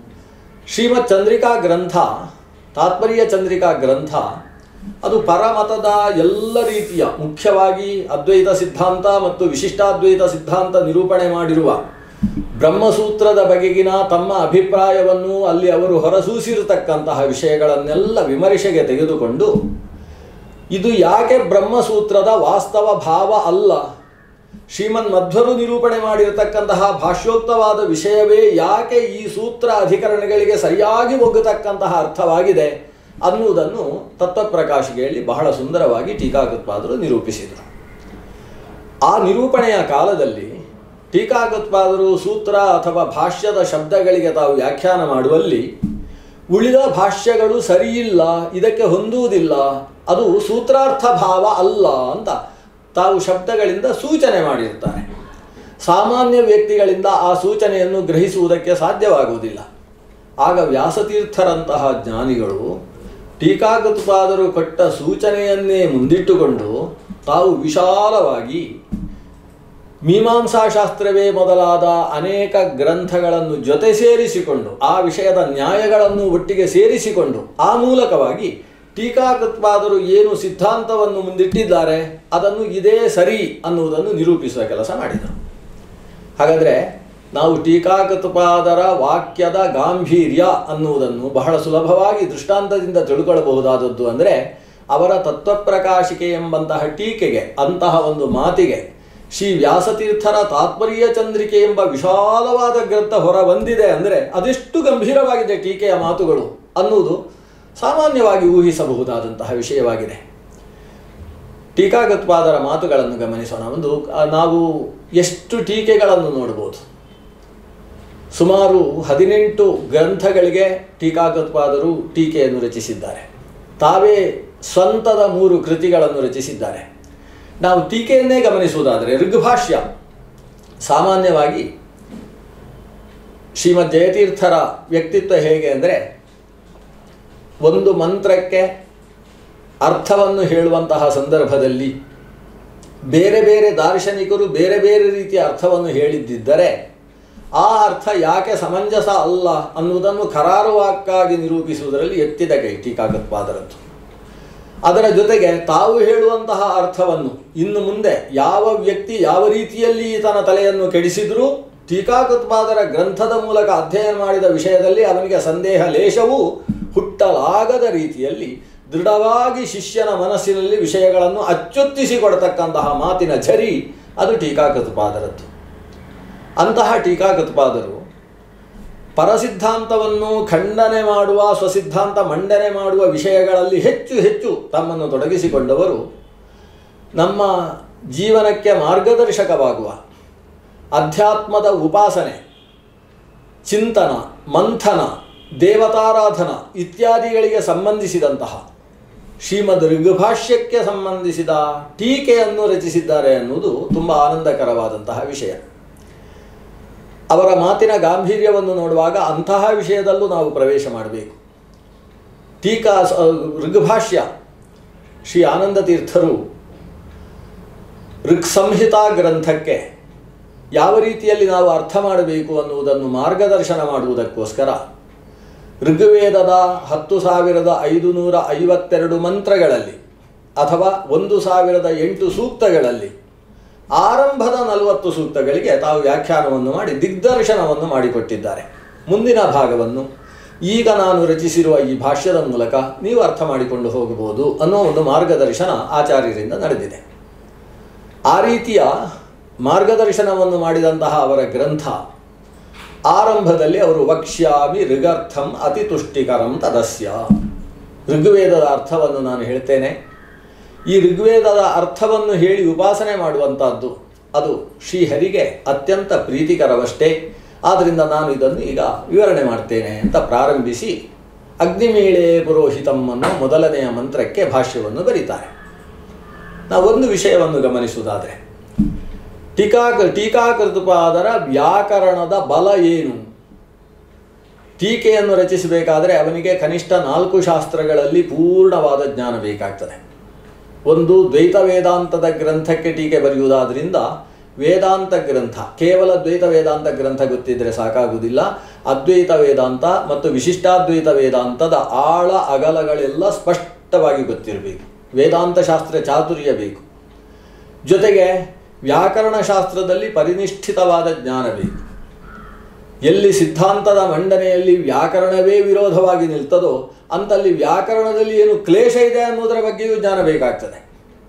ಶ್ರೀಮತ್ ಚಂದ್ರಿಕಾ ಗ್ರಂಥ ತಾತ್ಪರ್ಯ ಚಂದ್ರಿಕಾ ಗ್ರಂಥ ಅದು ಪರಮತದ ಎಲ್ಲ ರೀತಿಯ ಮುಖ್ಯವಾಗಿ ಅದ್ವೈತ ಸಿದ್ಧಾಂತ ಮತ್ತು ವಿಶಿಷ್ಟಾದ್ವೈತ ಸಿದ್ಧಾಂತ ನಿರೂಪಣೆ ಮಾಡಿರುವ ಬ್ರಹ್ಮಸೂತ್ರದ ಬಗೆಗಿನ ತಮ್ಮ ಅಭಿಪ್ರಾಯವನ್ನು ಅಲ್ಲಿ ಅವರು ಹೊರಸೂಸಿರತಕ್ಕಂತಹ ವಿಷಯಗಳನ್ನೆಲ್ಲ ವಿಮರ್ಶೆಗೆ ತೆಗೆದುಕೊಂಡು ಇದು ಯಾಕೆ ಬ್ರಹ್ಮಸೂತ್ರದ ವಾಸ್ತವ ಭಾವ ಅಲ್ಲ ಶ್ರೀಮನ್ ಮಧ್ವರು ನಿರೂಪಣೆ ಮಾಡಿರತಕ್ಕಂತಹ ಭಾಷ್ಯೋಕ್ತವಾದ ವಿಷಯವೇ ಯಾಕೆ ಈ ಸೂತ್ರ ಅಧಿಕರಣಗಳಿಗೆ ಸರಿಯಾಗಿ ಒಗ್ಗತಕ್ಕಂತಹ ಅರ್ಥವಾಗಿದೆ ಅನ್ನುವುದನ್ನು ತತ್ವಪ್ರಕಾಶಿಕೆಯಲ್ಲಿ ಬಹಳ ಸುಂದರವಾಗಿ ಟೀಕಾಕೃತ್ಪಾದರು ನಿರೂಪಿಸಿದರು ಆ ನಿರೂಪಣೆಯ ಕಾಲದಲ್ಲಿ ಟೀಕಾಕೃತ್ಪಾದರು ಸೂತ್ರ ಅಥವಾ ಭಾಷ್ಯದ ಶಬ್ದಗಳಿಗೆ ತಾವು ವ್ಯಾಖ್ಯಾನ ಮಾಡುವಲ್ಲಿ ಉಳಿದ ಭಾಷ್ಯಗಳು ಸರಿಯಿಲ್ಲ ಇದಕ್ಕೆ ಹೊಂದುವುದಿಲ್ಲ ಅದು ಸೂತ್ರಾರ್ಥ ಭಾವ ಅಲ್ಲ ಅಂತ ತಾವು ಶಬ್ದಗಳಿಂದ ಸೂಚನೆ ಮಾಡಿರ್ತಾರೆ ಸಾಮಾನ್ಯ ವ್ಯಕ್ತಿಗಳಿಂದ ಆ ಸೂಚನೆಯನ್ನು ಗ್ರಹಿಸುವುದಕ್ಕೆ ಸಾಧ್ಯವಾಗುವುದಿಲ್ಲ ಆಗ ವ್ಯಾಸತೀರ್ಥರಂತಹ ಜ್ಞಾನಿಗಳು ಟೀಕಾಕೃತ್ಪಾದರು ಕೊಟ್ಟ ಸೂಚನೆಯನ್ನೇ ಮುಂದಿಟ್ಟುಕೊಂಡು ತಾವು ವಿಶಾಲವಾಗಿ ಮೀಮಾಂಸಾಶಾಸ್ತ್ರವೇ ಮೊದಲಾದ ಅನೇಕ ಗ್ರಂಥಗಳನ್ನು ಜೊತೆ ಸೇರಿಸಿಕೊಂಡು ಆ ವಿಷಯದ ನ್ಯಾಯಗಳನ್ನು ಒಟ್ಟಿಗೆ ಸೇರಿಸಿಕೊಂಡು ಆ ಮೂಲಕವಾಗಿ ಟೀಕಾಕೃತ್ಪಾದರು ಏನು ಸಿದ್ಧಾಂತವನ್ನು ಮುಂದಿಟ್ಟಿದ್ದಾರೆ ಅದನ್ನು ಇದೇ ಸರಿ ಅನ್ನುವುದನ್ನು ನಿರೂಪಿಸುವ ಕೆಲಸ ಮಾಡಿದರು ಹಾಗಾದರೆ ನಾವು ಟೀಕಾಕೃತ್ಪಾದರ ವಾಕ್ಯದ ಗಾಂಭೀರ್ಯ ಅನ್ನುವುದನ್ನು ಬಹಳ ಸುಲಭವಾಗಿ ದೃಷ್ಟಾಂತದಿಂದ ತಿಳ್ಕೊಳ್ಳಬಹುದಾದದ್ದು ಅಂದರೆ ಅವರ ತತ್ವಪ್ರಕಾಶಿಕೆ ಎಂಬಂತಹ ಟೀಕೆಗೆ ಅಂತಹ ಒಂದು ಮಾತಿಗೆ ಶ್ರೀ ವ್ಯಾಸತೀರ್ಥರ ತಾತ್ಪರ್ಯ ಚಂದ್ರಿಕೆ ಎಂಬ ವಿಶಾಲವಾದ ಗ್ರಂಥ ಹೊರ ಬಂದಿದೆ ಅಂದರೆ ಅದೆಷ್ಟು ಗಂಭೀರವಾಗಿದೆ ಟೀಕೆಯ ಮಾತುಗಳು ಅನ್ನುವುದು ಸಾಮಾನ್ಯವಾಗಿ ಊಹಿಸಬಹುದಾದಂತಹ ವಿಷಯವಾಗಿದೆ ಟೀಕಾಗತ್ಪಾದರ ಮಾತುಗಳನ್ನು ಗಮನಿಸೋಣ ಒಂದು ಆ, ನಾವು ಎಷ್ಟು ಟೀಕೆಗಳನ್ನು ನೋಡ್ಬೋದು ಸುಮಾರು ಹದಿನೆಂಟು ಗ್ರಂಥಗಳಿಗೆ ಟೀಕಾಗತ್ಪಾದರು ಟೀಕೆಯನ್ನು ರಚಿಸಿದ್ದಾರೆ ತಾವೇ ಸ್ವಂತದ ಮೂರು ಕೃತಿಗಳನ್ನು ರಚಿಸಿದ್ದಾರೆ ನಾವು ಟೀಕೆಯನ್ನೇ ಗಮನಿಸುವುದಾದರೆ ಋಗ್ಭಾಷ್ಯ ಸಾಮಾನ್ಯವಾಗಿ ಶ್ರೀಮದ್ ಜಯತೀರ್ಥರ ವ್ಯಕ್ತಿತ್ವ ಹೇಗೆ ಅಂದರೆ ಒಂದು ಮಂತ್ರಕ್ಕೆ ಅರ್ಥವನ್ನು ಹೇಳುವಂತಹ ಸಂದರ್ಭದಲ್ಲಿ ಬೇರೆ ಬೇರೆ ದಾರ್ಶನಿಕರು ಬೇರೆ ಬೇರೆ ರೀತಿಯ ಅರ್ಥವನ್ನು ಹೇಳಿದ್ದಿದ್ದರೆ ಆ ಅರ್ಥ ಯಾಕೆ ಸಮಂಜಸ ಅಲ್ಲ ಅನ್ನುವುದನ್ನು ಕರಾರುವಾಕ್ಕಾಗಿ ನಿರೂಪಿಸುವುದರಲ್ಲಿ ಎತ್ತಿದ ಕೈ ಟೀಕಾಕತ್ಪಾದರದ್ದು ಅದರ ಜೊತೆಗೆ ತಾವು ಹೇಳುವಂತಹ ಅರ್ಥವನ್ನು ಇನ್ನು ಮುಂದೆ ಯಾವ ವ್ಯಕ್ತಿ ಯಾವ ರೀತಿಯಲ್ಲಿ ಈತನ ತಲೆಯನ್ನು ಕೆಡಿಸಿದರೂ ಟೀಕಾಕೃತ್ಪಾದರ ಗ್ರಂಥದ ಮೂಲಕ ಅಧ್ಯಯನ ಮಾಡಿದ ವಿಷಯದಲ್ಲಿ ಅವನಿಗೆ ಸಂದೇಹ ಲೇಷವೂ ಹುಟ್ಟಲಾಗದ ರೀತಿಯಲ್ಲಿ ದೃಢವಾಗಿ ಶಿಷ್ಯನ ಮನಸ್ಸಿನಲ್ಲಿ ವಿಷಯಗಳನ್ನು ಅಚ್ಚೊತ್ತಿಸಿಕೊಡತಕ್ಕಂತಹ ಮಾತಿನ ಝರಿ ಅದು ಟೀಕಾಕೃತ್ಪಾದರದ್ದು ಅಂತಹ ಟೀಕಾಕೃತ್ಪಾದರು ಪರಸಿದ್ಧಾಂತವನ್ನು ಖಂಡನೆ ಮಾಡುವ ಸ್ವಸಿದ್ಧಾಂತ ಮಂಡನೆ ಮಾಡುವ ವಿಷಯಗಳಲ್ಲಿ ಹೆಚ್ಚು ಹೆಚ್ಚು ತಮ್ಮನ್ನು ತೊಡಗಿಸಿಕೊಂಡವರು ನಮ್ಮ ಜೀವನಕ್ಕೆ ಮಾರ್ಗದರ್ಶಕವಾಗುವ ಅಧ್ಯಾತ್ಮದ ಉಪಾಸನೆ ಚಿಂತನ ಮಂಥನ ದೇವತಾರಾಧನ ಇತ್ಯಾದಿಗಳಿಗೆ ಸಂಬಂಧಿಸಿದಂತಹ ಶ್ರೀಮದ್ ಋಗ್ಭಾಷ್ಯಕ್ಕೆ ಸಂಬಂಧಿಸಿದ ಟೀಕೆಯನ್ನು ರಚಿಸಿದ್ದಾರೆ ಅನ್ನುವುದು ತುಂಬ ಆನಂದಕರವಾದಂತಹ ವಿಷಯ ಅವರ ಮಾತಿನ ಗಾಂಭೀರ್ಯವನ್ನು ನೋಡುವಾಗ ಅಂತಹ ವಿಷಯದಲ್ಲೂ ನಾವು ಪ್ರವೇಶ ಮಾಡಬೇಕು ಟೀಕಾ ಸ- ಋಗ್ಭಾಷ್ಯ ಶ್ರೀ ಆನಂದ ತೀರ್ಥರು ಋಕ್ ಸಂಹಿತಾ ಗ್ರಂಥಕ್ಕೆ ಯಾವ ರೀತಿಯಲ್ಲಿ ನಾವು ಅರ್ಥ ಮಾಡಬೇಕು ಅನ್ನುವುದನ್ನು ಮಾರ್ಗದರ್ಶನ ಮಾಡುವುದಕ್ಕೋಸ್ಕರ ಋಗ್ವೇದದ ಹತ್ತು ಸಾವಿರದ ಐದು ನೂರ ಐವತ್ತೆರಡು ಮಂತ್ರಗಳಲ್ಲಿ ಅಥವಾ ಒಂದು ಸಾವಿರದ ಎಂಟು ಸೂಕ್ತಗಳಲ್ಲಿ ಆರಂಭದ ನಲವತ್ತು ಸೂಕ್ತಗಳಿಗೆ ತಾವು ವ್ಯಾಖ್ಯಾನವನ್ನು ಮಾಡಿ ದಿಗ್ದರ್ಶನವನ್ನು ಮಾಡಿಕೊಟ್ಟಿದ್ದಾರೆ ಮುಂದಿನ ಭಾಗವನ್ನು ಈಗ ನಾನು ರಚಿಸಿರುವ ಈ ಭಾಷ್ಯದ ಮೂಲಕ ನೀವು ಅರ್ಥ ಮಾಡಿಕೊಂಡು ಹೋಗಬಹುದು ಅನ್ನೋ ಒಂದು ಮಾರ್ಗದರ್ಶನ ಆಚಾರ್ಯರಿಂದ ನಡೆದಿದೆ ಆ ರೀತಿಯ ಮಾರ್ಗದರ್ಶನವನ್ನು ಮಾಡಿದಂತಹ ಅವರ ಗ್ರಂಥ ಆರಂಭದಲ್ಲಿ ಅವರು ವಕ್ಷ್ಯಾಮಿ ಋಗರ್ಥಂ ಅತಿ ತುಷ್ಟಿಕರಂ ತದಸ್ಯ ಋಗ್ವೇದದ ಅರ್ಥವನ್ನು ನಾನು ಹೇಳ್ತೇನೆ ಈ ಋಗ್ವೇದದ ಅರ್ಥವನ್ನು ಹೇಳಿ ಉಪಾಸನೆ ಮಾಡುವಂಥದ್ದು ಅದು ಶ್ರೀಹರಿಗೆ ಅತ್ಯಂತ ಪ್ರೀತಿಕರವಷ್ಟೇ ಆದ್ದರಿಂದ ನಾನು ಇದನ್ನು ಈಗ ವಿವರಣೆ ಮಾಡ್ತೇನೆ ಅಂತ ಪ್ರಾರಂಭಿಸಿ ಅಗ್ನಿಮೇಳೆ ಪುರೋಹಿತಂ ಅನ್ನೋ ಮೊದಲನೆಯ ಮಂತ್ರಕ್ಕೆ ಭಾಷ್ಯವನ್ನು ಬರೀತಾರೆ ನಾವು ಒಂದು ವಿಷಯವನ್ನು ಗಮನಿಸುವುದಾದರೆ ಟೀಕಾ ಟೀಕಾಕೃತಪಾದರ ವ್ಯಾಕರಣದ ಬಲ ಏನು ಟೀಕೆಯನ್ನು ರಚಿಸಬೇಕಾದರೆ ಅವನಿಗೆ ಕನಿಷ್ಠ ನಾಲ್ಕು ಶಾಸ್ತ್ರಗಳಲ್ಲಿ ಪೂರ್ಣವಾದ ಜ್ಞಾನ ಬೇಕಾಗ್ತದೆ ಒಂದು ದ್ವೈತ ವೇದಾಂತದ ಗ್ರಂಥಕ್ಕೆ ಟೀಕೆ ಬರೆಯುವುದಾದ್ರಿಂದ ವೇದಾಂತ ಗ್ರಂಥ ಕೇವಲ ದ್ವೈತ ವೇದಾಂತ ಗ್ರಂಥ ಗೊತ್ತಿದ್ದರೆ ಸಾಕಾಗುವುದಿಲ್ಲ ಅದ್ವೈತ ವೇದಾಂತ ಮತ್ತು ವಿಶಿಷ್ಟಾದ್ವೈತ ವೇದಾಂತದ ಆಳ ಅಗಲಗಳೆಲ್ಲ ಸ್ಪಷ್ಟವಾಗಿ ಗೊತ್ತಿರಬೇಕು ವೇದಾಂತ ಶಾಸ್ತ್ರ ಚಾತುರ್ಯ ಬೇಕು ಜೊತೆಗೆ ವ್ಯಾಕರಣ ಶಾಸ್ತ್ರದಲ್ಲಿ ಪರಿನಿಷ್ಠಿತವಾದ ಜ್ಞಾನ ಬೇಕು ಎಲ್ಲಿ ಸಿದ್ಧಾಂತದ ಮಂಡನೆಯಲ್ಲಿ ವ್ಯಾಕರಣವೇ ವಿರೋಧವಾಗಿ ನಿಲ್ತದೋ ಅಂತಲ್ಲಿ ವ್ಯಾಕರಣದಲ್ಲಿ ಏನು ಕ್ಲೇಶ ಇದೆ ಅನ್ನೋದರ ಬಗ್ಗೆಯೂ ಜ್ಞಾನ ಬೇಕಾಗ್ತದೆ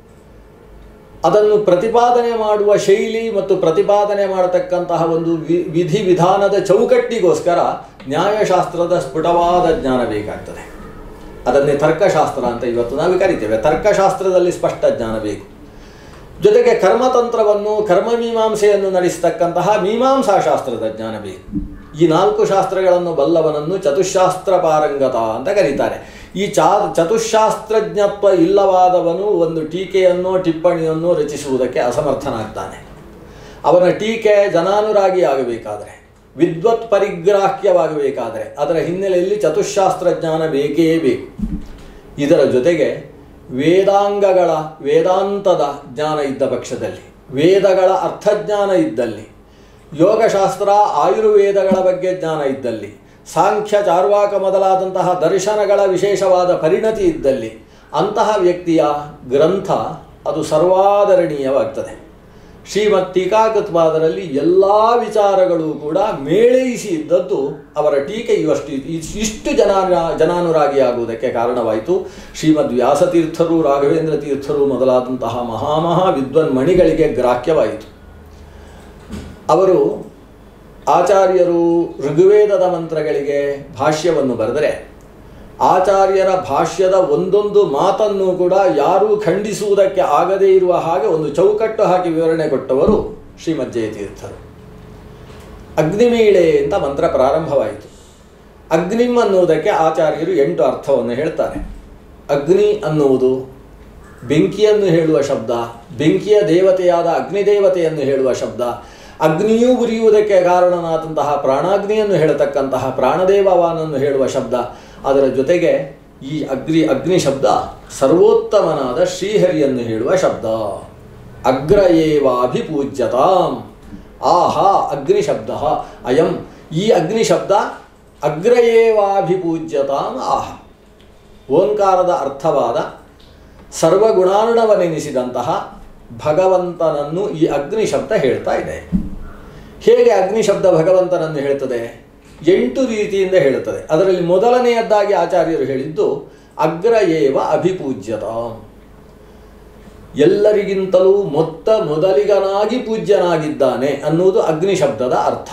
ಅದನ್ನು ಪ್ರತಿಪಾದನೆ ಮಾಡುವ ಶೈಲಿ ಮತ್ತು ಪ್ರತಿಪಾದನೆ ಮಾಡತಕ್ಕಂತಹ ಒಂದು ವಿ- ವಿಧಿ ವಿಧಾನದ ಚೌಕಟ್ಟಿಗೋಸ್ಕರ ನ್ಯಾಯಶಾಸ್ತ್ರದ ಸ್ಫುಟವಾದ ಜ್ಞಾನ ಬೇಕಾಗ್ತದೆ ಅದನ್ನೇ ತರ್ಕಶಾಸ್ತ್ರ ಅಂತ ಇವತ್ತು ನಾವು ಕರಿತೇವೆ ತರ್ಕಶಾಸ್ತ್ರದಲ್ಲಿ ಸ್ಪಷ್ಟ ಜ್ಞಾನ ಬೇಕು ಜೊತೆಗೆ ಕರ್ಮತಂತ್ರವನ್ನು ಕರ್ಮಮೀಮಾಂಸೆಯನ್ನು ನಡೆಸತಕ್ಕಂತಹ ಮೀಮಾಂಸಾ ಶಾಸ್ತ್ರದ ಜ್ಞಾನ ಬೇಕು ಈ ನಾಲ್ಕು ಶಾಸ್ತ್ರಗಳನ್ನು ಬಲ್ಲವನನ್ನು ಚತುಶಾಸ್ತ್ರ ಪಾರಂಗತ ಅಂತ ಕರೀತಾರೆ ಈ ಚಾ ಚತುಶಾಸ್ತ್ರಜ್ಞತ್ವ ಇಲ್ಲವಾದವನು ಒಂದು ಟೀಕೆಯನ್ನೋ ಟಿಪ್ಪಣಿಯನ್ನೋ ರಚಿಸುವುದಕ್ಕೆ ಅಸಮರ್ಥನಾಗ್ತಾನೆ ಅವನ ಟೀಕೆ ಜನಾನುರಾಗಿ ಆಗಬೇಕಾದರೆ ವಿದ್ವತ್ ಪರಿಗ್ರಾಹ್ಯವಾಗಬೇಕಾದರೆ ಅದರ ಹಿನ್ನೆಲೆಯಲ್ಲಿ ಚತುಶಾಸ್ತ್ರ ಜ್ಞಾನ ಬೇಕೇ ಬೇಕು ಇದರ ಜೊತೆಗೆ ವೇದಾಂಗಗಳ ವೇದಾಂತದ ಜ್ಞಾನ ಇದ್ದ ಪಕ್ಷದಲ್ಲಿ ವೇದಗಳ ಅರ್ಥಜ್ಞಾನ ಇದ್ದಲ್ಲಿ ಯೋಗಶಾಸ್ತ್ರ ಆಯುರ್ವೇದಗಳ ಬಗ್ಗೆ ಜ್ಞಾನ ಇದ್ದಲ್ಲಿ ಸಾಂಖ್ಯ ಚಾರ್ವಾಕ ಮೊದಲಾದಂತಹ ದರ್ಶನಗಳ ವಿಶೇಷವಾದ ಪರಿಣತಿ ಇದ್ದಲ್ಲಿ ಅಂತಹ ವ್ಯಕ್ತಿಯ ಗ್ರಂಥ ಅದು ಸರ್ವಾದರಣೀಯವಾಗ್ತದೆ ಶ್ರೀಮತ್ ಟೀಕಾಕೃತ್ಪಾದರಲ್ಲಿ ಎಲ್ಲ ವಿಚಾರಗಳು ಕೂಡ ಮೇಳೈಸಿ ಇದ್ದದ್ದು ಅವರ ಟೀಕೆ ಇವಷ್ಟು ಇಷ್ಟು ಜನಾನ ಜನಾನುರಾಗಿಯಾಗುವುದಕ್ಕೆ ಕಾರಣವಾಯಿತು ಶ್ರೀಮದ್ ವ್ಯಾಸತೀರ್ಥರು ರಾಘವೇಂದ್ರ ತೀರ್ಥರು ಮೊದಲಾದಂತಹ ಮಹಾಮಹಾ ವಿದ್ವನ್ಮಣಿಗಳಿಗೆ ಗ್ರಾಹ್ಯವಾಯಿತು ಅವರು ಆಚಾರ್ಯರು ಋಗ್ವೇದದ ಮಂತ್ರಗಳಿಗೆ ಭಾಷ್ಯವನ್ನು ಬರೆದರೆ ಆಚಾರ್ಯರ ಭಾಷ್ಯದ ಒಂದೊಂದು ಮಾತನ್ನು ಕೂಡ ಯಾರೂ ಖಂಡಿಸುವುದಕ್ಕೆ ಆಗದೇ ಇರುವ ಹಾಗೆ ಒಂದು ಚೌಕಟ್ಟು ಹಾಕಿ ವಿವರಣೆ ಕೊಟ್ಟವರು ಶ್ರೀಮಜ್ಜಯತೀರ್ಥರು ಅಗ್ನಿಮೀಳೆ ಅಂತ ಮಂತ್ರ ಪ್ರಾರಂಭವಾಯಿತು ಅಗ್ನಿಂ ಅನ್ನುವುದಕ್ಕೆ ಆಚಾರ್ಯರು ಎಂಟು ಅರ್ಥವನ್ನು ಹೇಳ್ತಾರೆ ಅಗ್ನಿ ಅನ್ನುವುದು ಬೆಂಕಿಯನ್ನು ಹೇಳುವ ಶಬ್ದ ಬೆಂಕಿಯ ದೇವತೆಯಾದ ಅಗ್ನಿದೇವತೆಯನ್ನು ಹೇಳುವ ಶಬ್ದ ಅಗ್ನಿಯೂ ಉರಿಯುವುದಕ್ಕೆ ಕಾರಣನಾದಂತಹ ಪ್ರಾಣಾಗ್ನಿಯನ್ನು ಹೇಳತಕ್ಕಂತಹ ಪ್ರಾಣದೇವವಾನನ್ನು ಹೇಳುವ ಶಬ್ದ ಅದರ ಜೊತೆಗೆ ಈ ಅಗ್ನಿ ಅಗ್ನಿ ಶಬ್ದ ಸರ್ವೋತ್ತಮನಾದ ಶ್ರೀಹರಿಯನ್ನು ಹೇಳುವ ಶಬ್ದ ಅಗ್ರ ಏವಾಭಿಪೂಜ್ಯತಾಂ ಆಹಾ ಅಗ್ನಿ ಶಬ್ದ ಅಯಂ ಈ ಅಗ್ನಿ ಶಬ್ದ ಅಗ್ರ ಏವಾಭಿಪೂಜ್ಯತಾಂ ಆಹ ಓಂಕಾರದ ಅರ್ಥವಾದ ಸರ್ವಗುಣಾರ್ಣವನೆನಿಸಿದಂತಹ ಭಗವಂತನನ್ನು ಈ ಅಗ್ನಿ ಶಬ್ದ ಹೇಳ್ತಾ ಇದೆ ಹೇಗೆ ಅಗ್ನಿ ಶಬ್ದ ಭಗವಂತನನ್ನು ಹೇಳ್ತದೆ ಎಂಟು ರೀತಿಯಿಂದ ಹೇಳುತ್ತದೆ ಅದರಲ್ಲಿ ಮೊದಲನೆಯದ್ದಾಗಿ ಆಚಾರ್ಯರು ಹೇಳಿದ್ದು ಅಗ್ರ ಏವ ಅಭಿಪೂಜ್ಯತ ಎಲ್ಲರಿಗಿಂತಲೂ ಮೊತ್ತ ಮೊದಲಿಗನಾಗಿ ಪೂಜ್ಯನಾಗಿದ್ದಾನೆ ಅನ್ನುವುದು ಅಗ್ನಿ ಶಬ್ದದ ಅರ್ಥ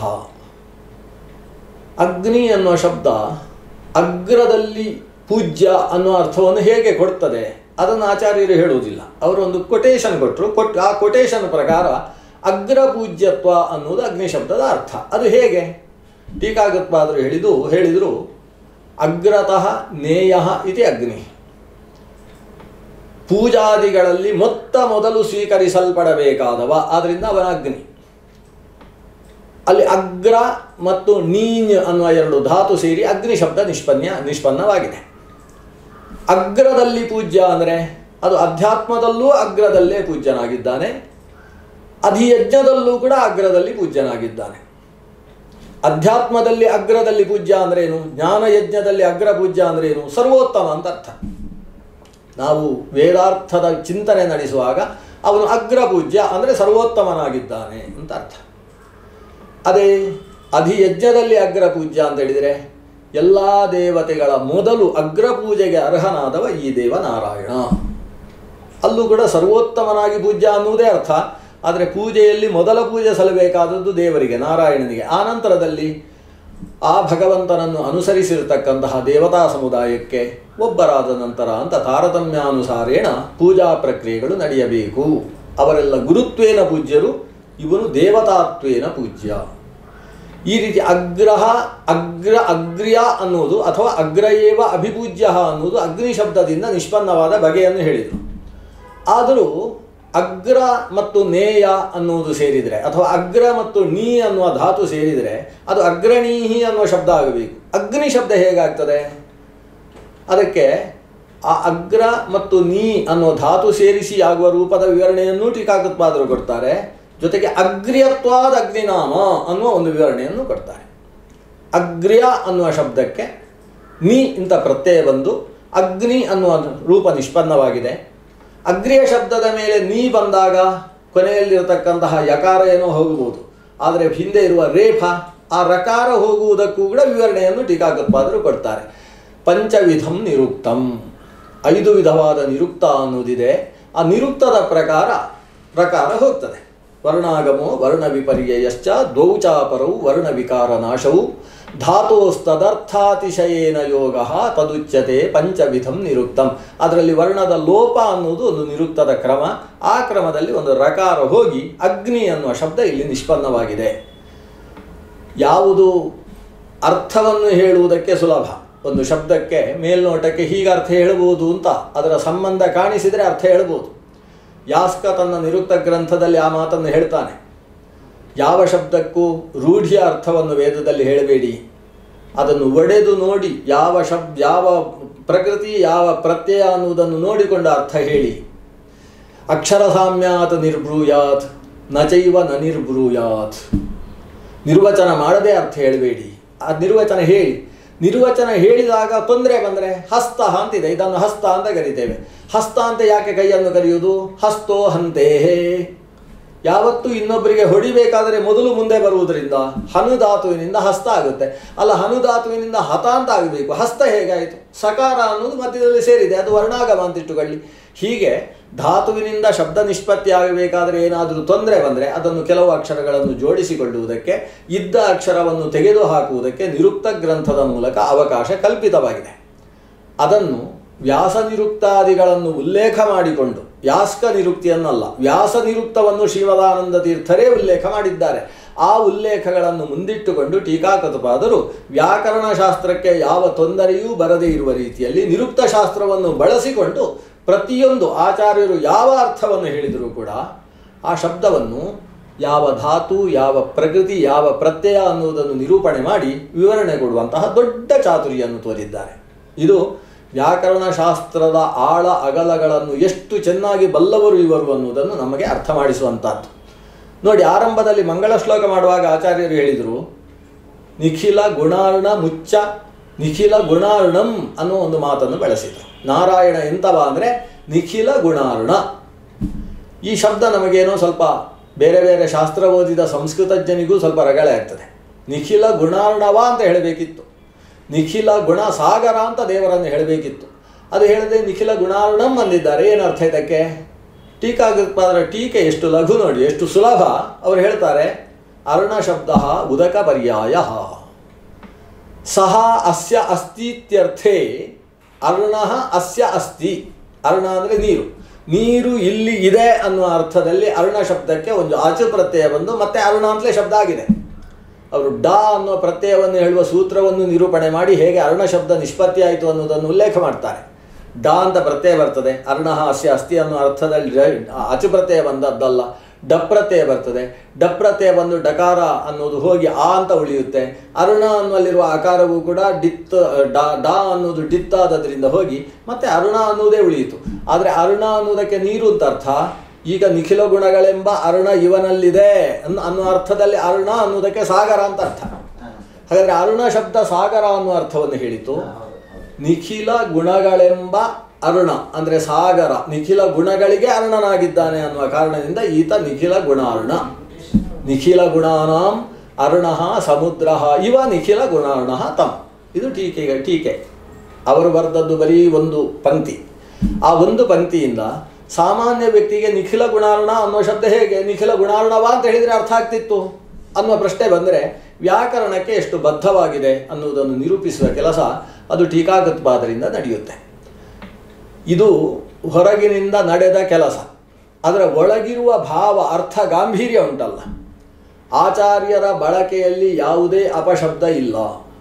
ಅಗ್ನಿ ಅನ್ನುವ ಶಬ್ದ ಅಗ್ರದಲ್ಲಿ ಪೂಜ್ಯ ಅನ್ನುವ ಅರ್ಥವನ್ನು ಹೇಗೆ ಕೊಡ್ತದೆ ಅದನ್ನು ಆಚಾರ್ಯರು ಹೇಳುವುದಿಲ್ಲ ಅವರು ಒಂದು ಕೊಟೇಶನ್ ಕೊಟ್ಟರು ಕೊಟ್ ಆ ಕೊಟೇಶನ್ ಪ್ರಕಾರ ಅಗ್ರ ಪೂಜ್ಯತ್ವ ಅನ್ನುವುದು ಅಗ್ನಿ ಶಬ್ದದ ಅರ್ಥ ಅದು ಹೇಗೆ ಟೀಕಾಗತ್ಪಾದರು ಹೇಳಿದು ಹೇಳಿದರು ಅಗ್ರತಃ ನೇಯ ಇತಿ ಅಗ್ನಿ ಪೂಜಾದಿಗಳಲ್ಲಿ ಮೊತ್ತ ಮೊದಲು ಸ್ವೀಕರಿಸಲ್ಪಡಬೇಕಾದವ ಆದ್ದರಿಂದ ಅವನ ಅಗ್ನಿ ಅಲ್ಲಿ ಅಗ್ರ ಮತ್ತು ನೀನ್ ಅನ್ನುವ ಎರಡು ಧಾತು ಸೇರಿ ಅಗ್ನಿ ಶಬ್ದ ನಿಷ್ಪನ್ನ ನಿಷ್ಪನ್ನವಾಗಿದೆ ಅಗ್ರದಲ್ಲಿ ಪೂಜ್ಯ ಅಂದರೆ ಅದು ಅಧ್ಯಾತ್ಮದಲ್ಲೂ ಅಗ್ರದಲ್ಲೇ ಪೂಜ್ಯನಾಗಿದ್ದಾನೆ ಅಧಿಯಜ್ಞದಲ್ಲೂ ಕೂಡ ಅಗ್ರದಲ್ಲಿ ಪೂಜ್ಯನಾಗಿದ್ದಾನೆ ಅಧ್ಯಾತ್ಮದಲ್ಲಿ ಅಗ್ರದಲ್ಲಿ ಪೂಜ್ಯ ಅಂದ್ರೇನು ಜ್ಞಾನ ಯಜ್ಞದಲ್ಲಿ ಅಗ್ರ ಪೂಜ್ಯ ಅಂದ್ರೇನು ಸರ್ವೋತ್ತಮ ಅಂತ ಅರ್ಥ ನಾವು ವೇದಾರ್ಥದ ಚಿಂತನೆ ನಡೆಸುವಾಗ ಅವನು ಅಗ್ರ ಪೂಜ್ಯ ಅಂದರೆ ಸರ್ವೋತ್ತಮನಾಗಿದ್ದಾನೆ ಅಂತ ಅರ್ಥ ಅದೇ ಅಧಿಯಜ್ಞದಲ್ಲಿ ಅಗ್ರ ಪೂಜ್ಯ ಅಂತ ಹೇಳಿದರೆ ಎಲ್ಲ ದೇವತೆಗಳ ಮೊದಲು ಅಗ್ರ ಪೂಜೆಗೆ ಅರ್ಹನಾದವ ಈ ದೇವ ನಾರಾಯಣ ಅಲ್ಲೂ ಕೂಡ ಸರ್ವೋತ್ತಮನಾಗಿ ಪೂಜ್ಯ ಅನ್ನುವುದೇ ಅರ್ಥ ಆದರೆ ಪೂಜೆಯಲ್ಲಿ ಮೊದಲ ಪೂಜೆ ಸಲ್ಲಬೇಕಾದದ್ದು ದೇವರಿಗೆ ನಾರಾಯಣನಿಗೆ ಆ ನಂತರದಲ್ಲಿ ಆ ಭಗವಂತನನ್ನು ಅನುಸರಿಸಿರತಕ್ಕಂತಹ ದೇವತಾ ಸಮುದಾಯಕ್ಕೆ ಒಬ್ಬರಾದ ನಂತರ ಅಂತ ತಾರತಮ್ಯಾನುಸಾರೇಣ ಪೂಜಾ ಪ್ರಕ್ರಿಯೆಗಳು ನಡೆಯಬೇಕು ಅವರೆಲ್ಲ ಗುರುತ್ವೇನ ಪೂಜ್ಯರು ಇವನು ದೇವತಾತ್ವೇನ ಪೂಜ್ಯ ಈ ರೀತಿ ಅಗ್ರಹ ಅಗ್ರ ಅಗ್ರ್ಯ ಅನ್ನುವುದು ಅಥವಾ ಅಗ್ರಯೇವ ಅಭಿಪೂಜ್ಯ ಅನ್ನುವುದು ಅಗ್ನಿ ಶಬ್ದದಿಂದ ನಿಷ್ಪನ್ನವಾದ ಬಗೆಯನ್ನು ಹೇಳಿದರು ಆದರೂ ಅಗ್ರ ಮತ್ತು ನೇಯ ಅನ್ನುವುದು ಸೇರಿದರೆ ಅಥವಾ ಅಗ್ರ ಮತ್ತು ನೀ ಅನ್ನುವ ಧಾತು ಸೇರಿದರೆ ಅದು ಅಗ್ರಣೀಹಿ ಅನ್ನುವ ಶಬ್ದ ಆಗಬೇಕು ಅಗ್ನಿ ಶಬ್ದ ಹೇಗಾಗ್ತದೆ ಅದಕ್ಕೆ ಆ ಅಗ್ರ ಮತ್ತು ನೀ ಅನ್ನುವ ಧಾತು ಸೇರಿಸಿ ಆಗುವ ರೂಪದ ವಿವರಣೆಯನ್ನು ಟೀಕಾಕೃತ್ಪಾದರು ಕೊಡ್ತಾರೆ ಜೊತೆಗೆ ಅಗ್ರ್ಯತ್ವಾದ ಅಗ್ನಿನಾಮ ಅನ್ನುವ ಒಂದು ವಿವರಣೆಯನ್ನು ಕೊಡ್ತಾರೆ ಅಗ್ರ್ಯ ಅನ್ನುವ ಶಬ್ದಕ್ಕೆ ನೀ ಇಂಥ ಪ್ರತ್ಯಯ ಬಂದು ಅಗ್ನಿ ಅನ್ನುವ ರೂಪ ನಿಷ್ಪನ್ನವಾಗಿದೆ ಅಗ್ರಿಯ ಶಬ್ದದ ಮೇಲೆ ನೀ ಬಂದಾಗ ಕೊನೆಯಲ್ಲಿರತಕ್ಕಂತಹ ಯಕಾರ ಏನೋ ಹೋಗಬಹುದು ಆದರೆ ಹಿಂದೆ ಇರುವ ರೇಫ ಆ ರಕಾರ ಹೋಗುವುದಕ್ಕೂ ಕೂಡ ವಿವರಣೆಯನ್ನು ಟೀಕಾಕೃತ್ಪಾದರು ಕೊಡ್ತಾರೆ ಪಂಚವಿಧಂ ನಿರುಕ್ತಂ ಐದು ವಿಧವಾದ ನಿರುಕ್ತ ಅನ್ನುವುದಿದೆ ಆ ನಿರುಕ್ತದ ಪ್ರಕಾರ ಪ್ರಕಾರ ಹೋಗ್ತದೆ ವರ್ಣಾಗಮೋ ವರ್ಣ ವಿಪರ್ಯಯಶ್ಚ ದ್ವೌಚಾಪರವು ವರ್ಣ ವಿಕಾರ ನಾಶವು ಧಾತೋಸ್ತದರ್ಥಾತಿಶಯೇನ ಯೋಗ ತದುಚ್ಯತೆ ಪಂಚವಿಧಂ ನಿರುಕ್ತಂ ಅದರಲ್ಲಿ ವರ್ಣದ ಲೋಪ ಅನ್ನುವುದು ಒಂದು ನಿರುಕ್ತದ ಕ್ರಮ ಆ ಕ್ರಮದಲ್ಲಿ ಒಂದು ರಕಾರ ಹೋಗಿ ಅಗ್ನಿ ಅನ್ನುವ ಶಬ್ದ ಇಲ್ಲಿ ನಿಷ್ಪನ್ನವಾಗಿದೆ ಯಾವುದು ಅರ್ಥವನ್ನು ಹೇಳುವುದಕ್ಕೆ ಸುಲಭ ಒಂದು ಶಬ್ದಕ್ಕೆ ಮೇಲ್ನೋಟಕ್ಕೆ ಹೀಗೆ ಅರ್ಥ ಹೇಳಬಹುದು ಅಂತ ಅದರ ಸಂಬಂಧ ಕಾಣಿಸಿದರೆ ಅರ್ಥ ಹೇಳ್ಬೋದು ಯಾಸ್ಕ ತನ್ನ ನಿರುಕ್ತ ಗ್ರಂಥದಲ್ಲಿ ಆ ಮಾತನ್ನು ಹೇಳ್ತಾನೆ ಯಾವ ಶಬ್ದಕ್ಕೂ ರೂಢಿಯ ಅರ್ಥವನ್ನು ವೇದದಲ್ಲಿ ಹೇಳಬೇಡಿ ಅದನ್ನು ಒಡೆದು ನೋಡಿ ಯಾವ ಶಬ್ ಯಾವ ಪ್ರಕೃತಿ ಯಾವ ಪ್ರತ್ಯಯ ಅನ್ನುವುದನ್ನು ನೋಡಿಕೊಂಡು ಅರ್ಥ ಹೇಳಿ ಅಕ್ಷರ ಸಾಮ್ಯಾತ್ ನಿರ್ಬ್ರೂಯಾತ್ ನಚೈವ ನ ನಿರ್ಬ್ರೂಯಾತ್ ನಿರ್ವಚನ ಮಾಡದೆ ಅರ್ಥ ಹೇಳಬೇಡಿ ಆ ನಿರ್ವಚನ ಹೇಳಿ ನಿರ್ವಚನ ಹೇಳಿದಾಗ ತೊಂದರೆ ಬಂದರೆ ಹಸ್ತ ಅಂತಿದೆ ಇದನ್ನು ಹಸ್ತ ಅಂತ ಕರಿತೇವೆ ಹಸ್ತ ಅಂತ ಯಾಕೆ ಕೈಯನ್ನು ಕರೆಯುವುದು ಹಸ್ತೋ ಹಂತೇಹೇ ಯಾವತ್ತು ಇನ್ನೊಬ್ಬರಿಗೆ ಹೊಡಿಬೇಕಾದರೆ ಮೊದಲು ಮುಂದೆ ಬರುವುದರಿಂದ ಹನುಧಾತುವಿನಿಂದ ಹಸ್ತ ಆಗುತ್ತೆ ಅಲ್ಲ ಹನುಧಾತುವಿನಿಂದ ಹತ ಅಂತ ಆಗಬೇಕು ಹಸ್ತ ಹೇಗಾಯಿತು ಸಕಾರ ಅನ್ನೋದು ಮಧ್ಯದಲ್ಲಿ ಸೇರಿದೆ ಅದು ವರ್ಣಾಗಮ ಅಂತ ಇಟ್ಟುಕೊಳ್ಳಿ ಹೀಗೆ ಧಾತುವಿನಿಂದ ಶಬ್ದ ನಿಷ್ಪತ್ತಿ ಆಗಬೇಕಾದರೆ ಏನಾದರೂ ತೊಂದರೆ ಬಂದರೆ ಅದನ್ನು ಕೆಲವು ಅಕ್ಷರಗಳನ್ನು ಜೋಡಿಸಿಕೊಳ್ಳುವುದಕ್ಕೆ ಇದ್ದ ಅಕ್ಷರವನ್ನು ತೆಗೆದು ಹಾಕುವುದಕ್ಕೆ ನಿರುಕ್ತ ಗ್ರಂಥದ ಮೂಲಕ ಅವಕಾಶ ಕಲ್ಪಿತವಾಗಿದೆ ಅದನ್ನು ವ್ಯಾಸ ನಿರುಕ್ತಾದಿಗಳನ್ನು ಉಲ್ಲೇಖ ಮಾಡಿಕೊಂಡು ಯಾಸ್ಕ ನಿರುಕ್ತಿಯನ್ನಲ್ಲ ವ್ಯಾಸ ನಿರುಕ್ತವನ್ನು ಶ್ರೀಮದಾನಂದ ತೀರ್ಥರೇ ಉಲ್ಲೇಖ ಮಾಡಿದ್ದಾರೆ ಆ ಉಲ್ಲೇಖಗಳನ್ನು ಮುಂದಿಟ್ಟುಕೊಂಡು ಟೀಕಾಕೃತಪಾದರು ವ್ಯಾಕರಣ ಶಾಸ್ತ್ರಕ್ಕೆ ಯಾವ ತೊಂದರೆಯೂ ಬರದೇ ಇರುವ ರೀತಿಯಲ್ಲಿ ನಿರುಕ್ತ ಶಾಸ್ತ್ರವನ್ನು ಬಳಸಿಕೊಂಡು ಪ್ರತಿಯೊಂದು ಆಚಾರ್ಯರು ಯಾವ ಅರ್ಥವನ್ನು ಹೇಳಿದರೂ ಕೂಡ ಆ ಶಬ್ದವನ್ನು ಯಾವ ಧಾತು ಯಾವ ಪ್ರಕೃತಿ ಯಾವ ಪ್ರತ್ಯಯ ಅನ್ನುವುದನ್ನು ನಿರೂಪಣೆ ಮಾಡಿ ವಿವರಣೆ ಕೊಡುವಂತಹ ದೊಡ್ಡ ಚಾತುರ್ಯನ್ನು ತೋರಿದ್ದಾರೆ ಇದು ವ್ಯಾಕರಣ ಶಾಸ್ತ್ರದ ಆಳ ಅಗಲಗಳನ್ನು ಎಷ್ಟು ಚೆನ್ನಾಗಿ ಬಲ್ಲವರು ಇವರು ಅನ್ನುವುದನ್ನು ನಮಗೆ ಅರ್ಥ ಮಾಡಿಸುವಂಥದ್ದು ನೋಡಿ ಆರಂಭದಲ್ಲಿ ಮಂಗಳ ಶ್ಲೋಕ ಮಾಡುವಾಗ ಆಚಾರ್ಯರು ಹೇಳಿದರು ನಿಖಿಲ ಗುಣಾರ್ಣ ಮುಚ್ಚ ನಿಖಿಲ ಗುಣಾರ್ಣಂ ಅನ್ನೋ ಒಂದು ಮಾತನ್ನು ಬಳಸಿದರು ನಾರಾಯಣ ಎಂತವ ಅಂದರೆ ನಿಖಿಲ ಗುಣಾರ್ಣ ಈ ಶಬ್ದ ನಮಗೇನೋ ಸ್ವಲ್ಪ ಬೇರೆ ಬೇರೆ ಶಾಸ್ತ್ರ ಓದಿದ ಸಂಸ್ಕೃತಜ್ಞನಿಗೂ ಸ್ವಲ್ಪ ರಗಳೆ ಆಗ್ತದೆ ನಿಖಿಲ ಗುಣಾರ್ಣವ ಅಂತ ಹೇಳಬೇಕಿತ್ತು ನಿಖಿಲ ಗುಣ ಸಾಗರ ಅಂತ ದೇವರನ್ನು ಹೇಳಬೇಕಿತ್ತು ಅದು ಹೇಳದೆ ನಿಖಿಲ ಗುಣಾರ್ಣಂ ಅಂದಿದ್ದಾರೆ ಏನು ಅರ್ಥ ಇದಕ್ಕೆ ಟೀಕಾಗತ್ಪಾದರ ಟೀಕೆ ಎಷ್ಟು ಲಘು ನೋಡಿ ಎಷ್ಟು ಸುಲಭ ಅವರು ಹೇಳ್ತಾರೆ ಅರ್ಣ ಶಬ್ದ ಉದಕ ಪರ್ಯಾಯ ಸಹ ಅಸ್ಯ ಅಸ್ತಿತ್ಯರ್ಥೇ ಅರ್ಣ ಅಸ್ಯ ಅಸ್ತಿ ಅರ್ಣ ಅಂದರೆ ನೀರು ನೀರು ಇಲ್ಲಿ ಇದೆ ಅನ್ನುವ ಅರ್ಥದಲ್ಲಿ ಅರ್ಣ ಶಬ್ದಕ್ಕೆ ಒಂದು ಆಚು ಪ್ರತ್ಯಯ ಬಂದು ಮತ್ತೆ ಅರ್ಣ ಅಂತಲೇ ಶಬ್ದ ಆಗಿದೆ ಅವರು ಡಾ ಅನ್ನೋ ಪ್ರತ್ಯಯವನ್ನು ಹೇಳುವ ಸೂತ್ರವನ್ನು ನಿರೂಪಣೆ ಮಾಡಿ ಹೇಗೆ ಅರ್ಣ ಶಬ್ದ ನಿಷ್ಪತ್ತಿ ಆಯಿತು ಅನ್ನೋದನ್ನು ಉಲ್ಲೇಖ ಮಾಡ್ತಾರೆ ಡ ಅಂತ ಪ್ರತ್ಯಯ ಬರ್ತದೆ ಅರ್ಣ ಅಸ್ಯ ಅಸ್ತಿ ಅನ್ನೋ ಅರ್ಥದಲ್ಲಿ ಡ- ಅಚು ಪ್ರತ್ಯಯ ಬಂದದ್ದಲ್ಲ ಡ ಪ್ರತ್ಯಯ ಬರ್ತದೆ ಡ ಪ್ರತ್ಯಯ ಬಂದು ಡಕಾರ ಅನ್ನೋದು ಹೋಗಿ ಆ ಅಂತ ಉಳಿಯುತ್ತೆ ಅರುಣ ಅನ್ನುವಲ್ಲಿರುವ ಆಕಾರವೂ ಕೂಡ ಡಿತ್ ಡಾ ಡಾ ಅನ್ನೋದು ಡಿತ್ ಆದದ್ರಿಂದ ಹೋಗಿ ಮತ್ತೆ ಅರುಣ ಅನ್ನೋದೇ ಉಳಿಯಿತು ಆದರೆ ಅರುಣ ಅನ್ನೋದಕ್ಕೆ ನೀರು ಅಂತ ಅರ್ಥ ಈಗ ನಿಖಿಲ ಗುಣಗಳೆಂಬ ಅರುಣ ಇವನಲ್ಲಿದೆ ಅನ್- ಅನ್ನೋ ಅರ್ಥದಲ್ಲಿ ಅರುಣ ಅನ್ನೋದಕ್ಕೆ ಸಾಗರ ಅಂತ ಅರ್ಥ ಹಾಗಾದ್ರೆ ಅರುಣ ಶಬ್ದ ಸಾಗರ ಅನ್ನೋ ಅರ್ಥವನ್ನು ಹೇಳಿತು ನಿಖಿಲ ಗುಣಗಳೆಂಬ ಅರುಣ ಅಂದರೆ ಸಾಗರ ನಿಖಿಲ ಗುಣಗಳಿಗೆ ಅರುಣನಾಗಿದ್ದಾನೆ ಅನ್ನುವ ಕಾರಣದಿಂದ ಈತ ನಿಖಿಲ ಗುಣಾರುಣ ನಿಖಿಲ ಗುಣಾನಾಂ ಅರುಣ ಸಮುದ್ರ ಇವ ನಿಖಿಲ ಗುಣಾರುಣ ತಮ್ ಇದು ಟೀಕೆಗೆ ಟೀಕೆ ಅವರು ಬರೆದದ್ದು ಬರೀ ಒಂದು ಪಂಕ್ತಿ ಆ ಒಂದು ಪಂಕ್ತಿಯಿಂದ ಸಾಮಾನ್ಯ ವ್ಯಕ್ತಿಗೆ ನಿಖಿಲ ಗುಣಾರುಣ ಅನ್ನೋ ಶಬ್ದ ಹೇಗೆ ನಿಖಿಲ ಗುಣಾರುಣವಾ ಅಂತ ಹೇಳಿದರೆ ಅರ್ಥ ಆಗ್ತಿತ್ತು ಅನ್ನುವ ಪ್ರಶ್ನೆ ಬಂದರೆ ವ್ಯಾಕರಣಕ್ಕೆ ಎಷ್ಟು ಬದ್ಧವಾಗಿದೆ ಅನ್ನುವುದನ್ನು ನಿರೂಪಿಸುವ ಕೆಲಸ ಅದು ಟೀಕಾಕೃತ್ಪಾದರಿಂದ ನಡೆಯುತ್ತೆ ಇದು ಹೊರಗಿನಿಂದ ನಡೆದ ಕೆಲಸ ಅದರ ಒಳಗಿರುವ ಭಾವ ಅರ್ಥ ಗಾಂಭೀರ್ಯ ಉಂಟಲ್ಲ ಆಚಾರ್ಯರ ಬಳಕೆಯಲ್ಲಿ ಯಾವುದೇ ಅಪಶಬ್ದ ಇಲ್ಲ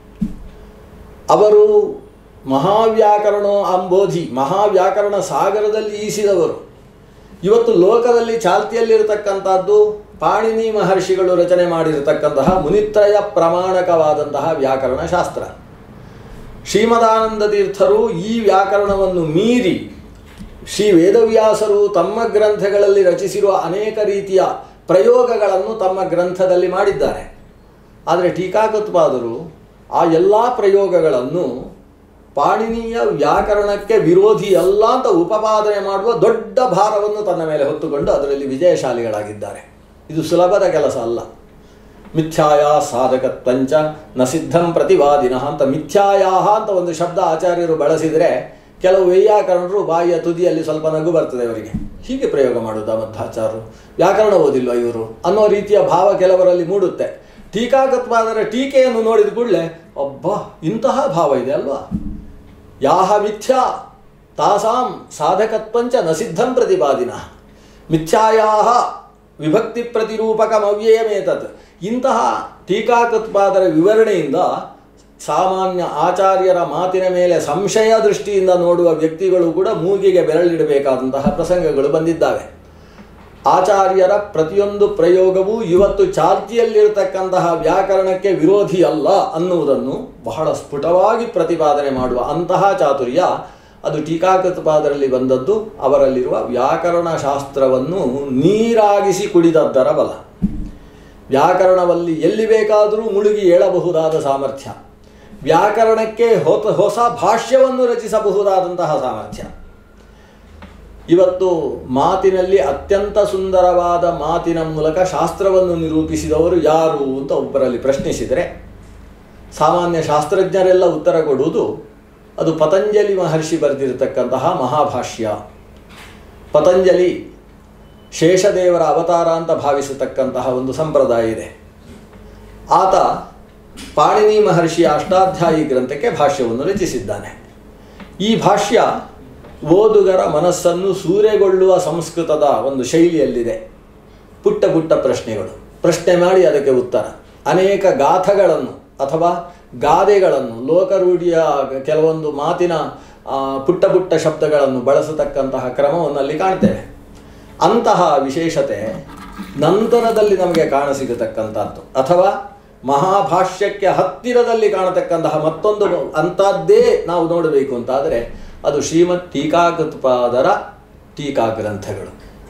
ಅವರು ಮಹಾವ್ಯಾಕರಣ ಅಂಬೋಧಿ ಮಹಾವ್ಯಾಕರಣ ಸಾಗರದಲ್ಲಿ ಈಸಿದವರು ಇವತ್ತು ಲೋಕದಲ್ಲಿ ಚಾಲ್ತಿಯಲ್ಲಿರತಕ್ಕಂಥದ್ದು ಪಾಣಿನಿ ಮಹರ್ಷಿಗಳು ರಚನೆ ಮಾಡಿರತಕ್ಕಂತಹ ಮುನಿತ್ರಯ ಪ್ರಮಾಣಕವಾದಂತಹ ವ್ಯಾಕರಣ ಶಾಸ್ತ್ರ ಶ್ರೀಮದಾನಂದ ತೀರ್ಥರು ಈ ವ್ಯಾಕರಣವನ್ನು ಮೀರಿ ಶ್ರೀ ವೇದವ್ಯಾಸರು ತಮ್ಮ ಗ್ರಂಥಗಳಲ್ಲಿ ರಚಿಸಿರುವ ಅನೇಕ ರೀತಿಯ ಪ್ರಯೋಗಗಳನ್ನು ತಮ್ಮ ಗ್ರಂಥದಲ್ಲಿ ಮಾಡಿದ್ದಾರೆ ಆದರೆ ಟೀಕಾಕೃತ್ಪಾದರು ಆ ಎಲ್ಲ ಪ್ರಯೋಗಗಳನ್ನು ಪಾಣಿನಿಯ ವ್ಯಾಕರಣಕ್ಕೆ ವಿರೋಧಿ ಅಲ್ಲ ಅಂತ ಉಪಪಾದನೆ ಮಾಡುವ ದೊಡ್ಡ ಭಾರವನ್ನು ತನ್ನ ಮೇಲೆ ಹೊತ್ತುಕೊಂಡು ಅದರಲ್ಲಿ ವಿಜಯಶಾಲಿಗಳಾಗಿದ್ದಾರೆ ಇದು ಸುಲಭದ ಕೆಲಸ ಅಲ್ಲ ಮಿಥ್ಯಾಯ ಸಾಧಕತ್ವಂಚ ನ ಸಿದ್ಧಂ ಪ್ರತಿವಾದಿನಃ ಅಂತ ಮಿಥ್ಯಾಯಾಹ ಅಂತ ಒಂದು ಶಬ್ದ ಆಚಾರ್ಯರು ಬಳಸಿದರೆ ಕೆಲವು ವೈಯಾಕರಣರು ಬಾಯಿಯ ತುದಿಯಲ್ಲಿ ಸ್ವಲ್ಪ ನಗು ಬರ್ತದೆ ಅವರಿಗೆ ಹೀಗೆ ಪ್ರಯೋಗ ಮಾಡುವುದಾ ಮಧ್ವಾಚಾರ್ಯರು ವ್ಯಾಕರಣ ಓದಿಲ್ವ ಇವರು ಅನ್ನೋ ರೀತಿಯ ಭಾವ ಕೆಲವರಲ್ಲಿ ಮೂಡುತ್ತೆ ಟೀಕಾಕತ್ವಾದರ ಟೀಕೆಯನ್ನು ನೋಡಿದ ಕೂಡಲೇ ಒಬ್ಬ ಇಂತಹ ಭಾವ ಇದೆ ಅಲ್ವಾ ಯಾಹ ಮಿಥ್ಯಾ ತಾಸಾಂ ಸಾಧಕತ್ವಂಚ ನ ಸಿದ್ಧಂ ಪ್ರತಿಪಾದಿನ ಮಿಥ್ಯಾಯಾಹ ವಿಭಕ್ತಿ ಪ್ರತಿರೂಪಕಮವ್ಯಯಮೇತತ್ ಇಂತಹ ಟೀಕಾಕೃತ್ಪಾದರ ವಿವರಣೆಯಿಂದ ಸಾಮಾನ್ಯ ಆಚಾರ್ಯರ ಮಾತಿನ ಮೇಲೆ ಸಂಶಯ ದೃಷ್ಟಿಯಿಂದ ನೋಡುವ ವ್ಯಕ್ತಿಗಳು ಕೂಡ ಮೂಗಿಗೆ ಬೆರಳಿಡಬೇಕಾದಂತಹ ಪ್ರಸಂಗಗಳು ಬಂದಿದ್ದಾವೆ ಆಚಾರ್ಯರ ಪ್ರತಿಯೊಂದು ಪ್ರಯೋಗವೂ ಇವತ್ತು ಚಾಲ್ತಿಯಲ್ಲಿರತಕ್ಕಂತಹ ವ್ಯಾಕರಣಕ್ಕೆ ವಿರೋಧಿ ಅಲ್ಲ ಅನ್ನುವುದನ್ನು ಬಹಳ ಸ್ಫುಟವಾಗಿ ಪ್ರತಿಪಾದನೆ ಮಾಡುವ ಅಂತಹ ಚಾತುರ್ಯ ಅದು ಟೀಕಾಕೃತಪಾದರಲ್ಲಿ ಬಂದದ್ದು ಅವರಲ್ಲಿರುವ ವ್ಯಾಕರಣ ಶಾಸ್ತ್ರವನ್ನು ನೀರಾಗಿಸಿ ಕುಡಿದದ್ದರ ಬಲ ವ್ಯಾಕರಣದಲ್ಲಿ ಎಲ್ಲಿ ಬೇಕಾದರೂ ಮುಳುಗಿ ಏಳಬಹುದಾದ ಸಾಮರ್ಥ್ಯ ವ್ಯಾಕರಣಕ್ಕೆ ಹೊಸ ಹೊಸ ಭಾಷ್ಯವನ್ನು ರಚಿಸಬಹುದಾದಂತಹ ಸಾಮರ್ಥ್ಯ ಇವತ್ತು ಮಾತಿನಲ್ಲಿ ಅತ್ಯಂತ ಸುಂದರವಾದ ಮಾತಿನ ಮೂಲಕ ಶಾಸ್ತ್ರವನ್ನು ನಿರೂಪಿಸಿದವರು ಯಾರು ಅಂತ ಒಬ್ಬರಲ್ಲಿ ಪ್ರಶ್ನಿಸಿದರೆ ಸಾಮಾನ್ಯ ಶಾಸ್ತ್ರಜ್ಞರೆಲ್ಲ ಉತ್ತರ ಕೊಡುವುದು ಅದು ಪತಂಜಲಿ ಮಹರ್ಷಿ ಬರೆದಿರತಕ್ಕಂತಹ ಮಹಾಭಾಷ್ಯ ಪತಂಜಲಿ ಶೇಷದೇವರ ಅವತಾರ ಅಂತ ಭಾವಿಸತಕ್ಕಂತಹ ಒಂದು ಸಂಪ್ರದಾಯ ಇದೆ ಆತ ಪಾಣಿನಿ ಮಹರ್ಷಿಯ ಅಷ್ಟಾಧ್ಯಾಯಿ ಗ್ರಂಥಕ್ಕೆ ಭಾಷ್ಯವನ್ನು ರಚಿಸಿದ್ದಾನೆ ಈ ಭಾಷ್ಯ ಓದುಗರ ಮನಸ್ಸನ್ನು ಸೂರೆಗೊಳ್ಳುವ ಸಂಸ್ಕೃತದ ಒಂದು ಶೈಲಿಯಲ್ಲಿದೆ ಪುಟ್ಟ ಪುಟ್ಟ ಪ್ರಶ್ನೆಗಳು ಪ್ರಶ್ನೆ ಮಾಡಿ ಅದಕ್ಕೆ ಉತ್ತರ ಅನೇಕ ಗಾಥಗಳನ್ನು ಅಥವಾ ಗಾದೆಗಳನ್ನು ಲೋಕರೂಢಿಯ ಕೆಲವೊಂದು ಮಾತಿನ ಆ, ಪುಟ್ಟ ಪುಟ್ಟ ಶಬ್ದಗಳನ್ನು ಬಳಸತಕ್ಕಂತಹ ಕ್ರಮವನ್ನು ಅಲ್ಲಿ ಕಾಣ್ತೇವೆ ಅಂತಹ ವಿಶೇಷತೆ ನಂತರದಲ್ಲಿ ನಮಗೆ ಕಾಣಸಿಗತಕ್ಕಂಥದ್ದು ಅಥವಾ ಮಹಾಭಾಷ್ಯಕ್ಕೆ ಹತ್ತಿರದಲ್ಲಿ ಕಾಣತಕ್ಕಂತಹ ಮತ್ತೊಂದು ಅಂಥದ್ದೇ ನಾವು ನೋಡಬೇಕು ಅಂತಾದರೆ ಅದು ಶ್ರೀಮತ್ ಟೀಕಾಕೃತ್ಪಾದರ ಟೀಕಾ ಗ್ರಂಥಗಳು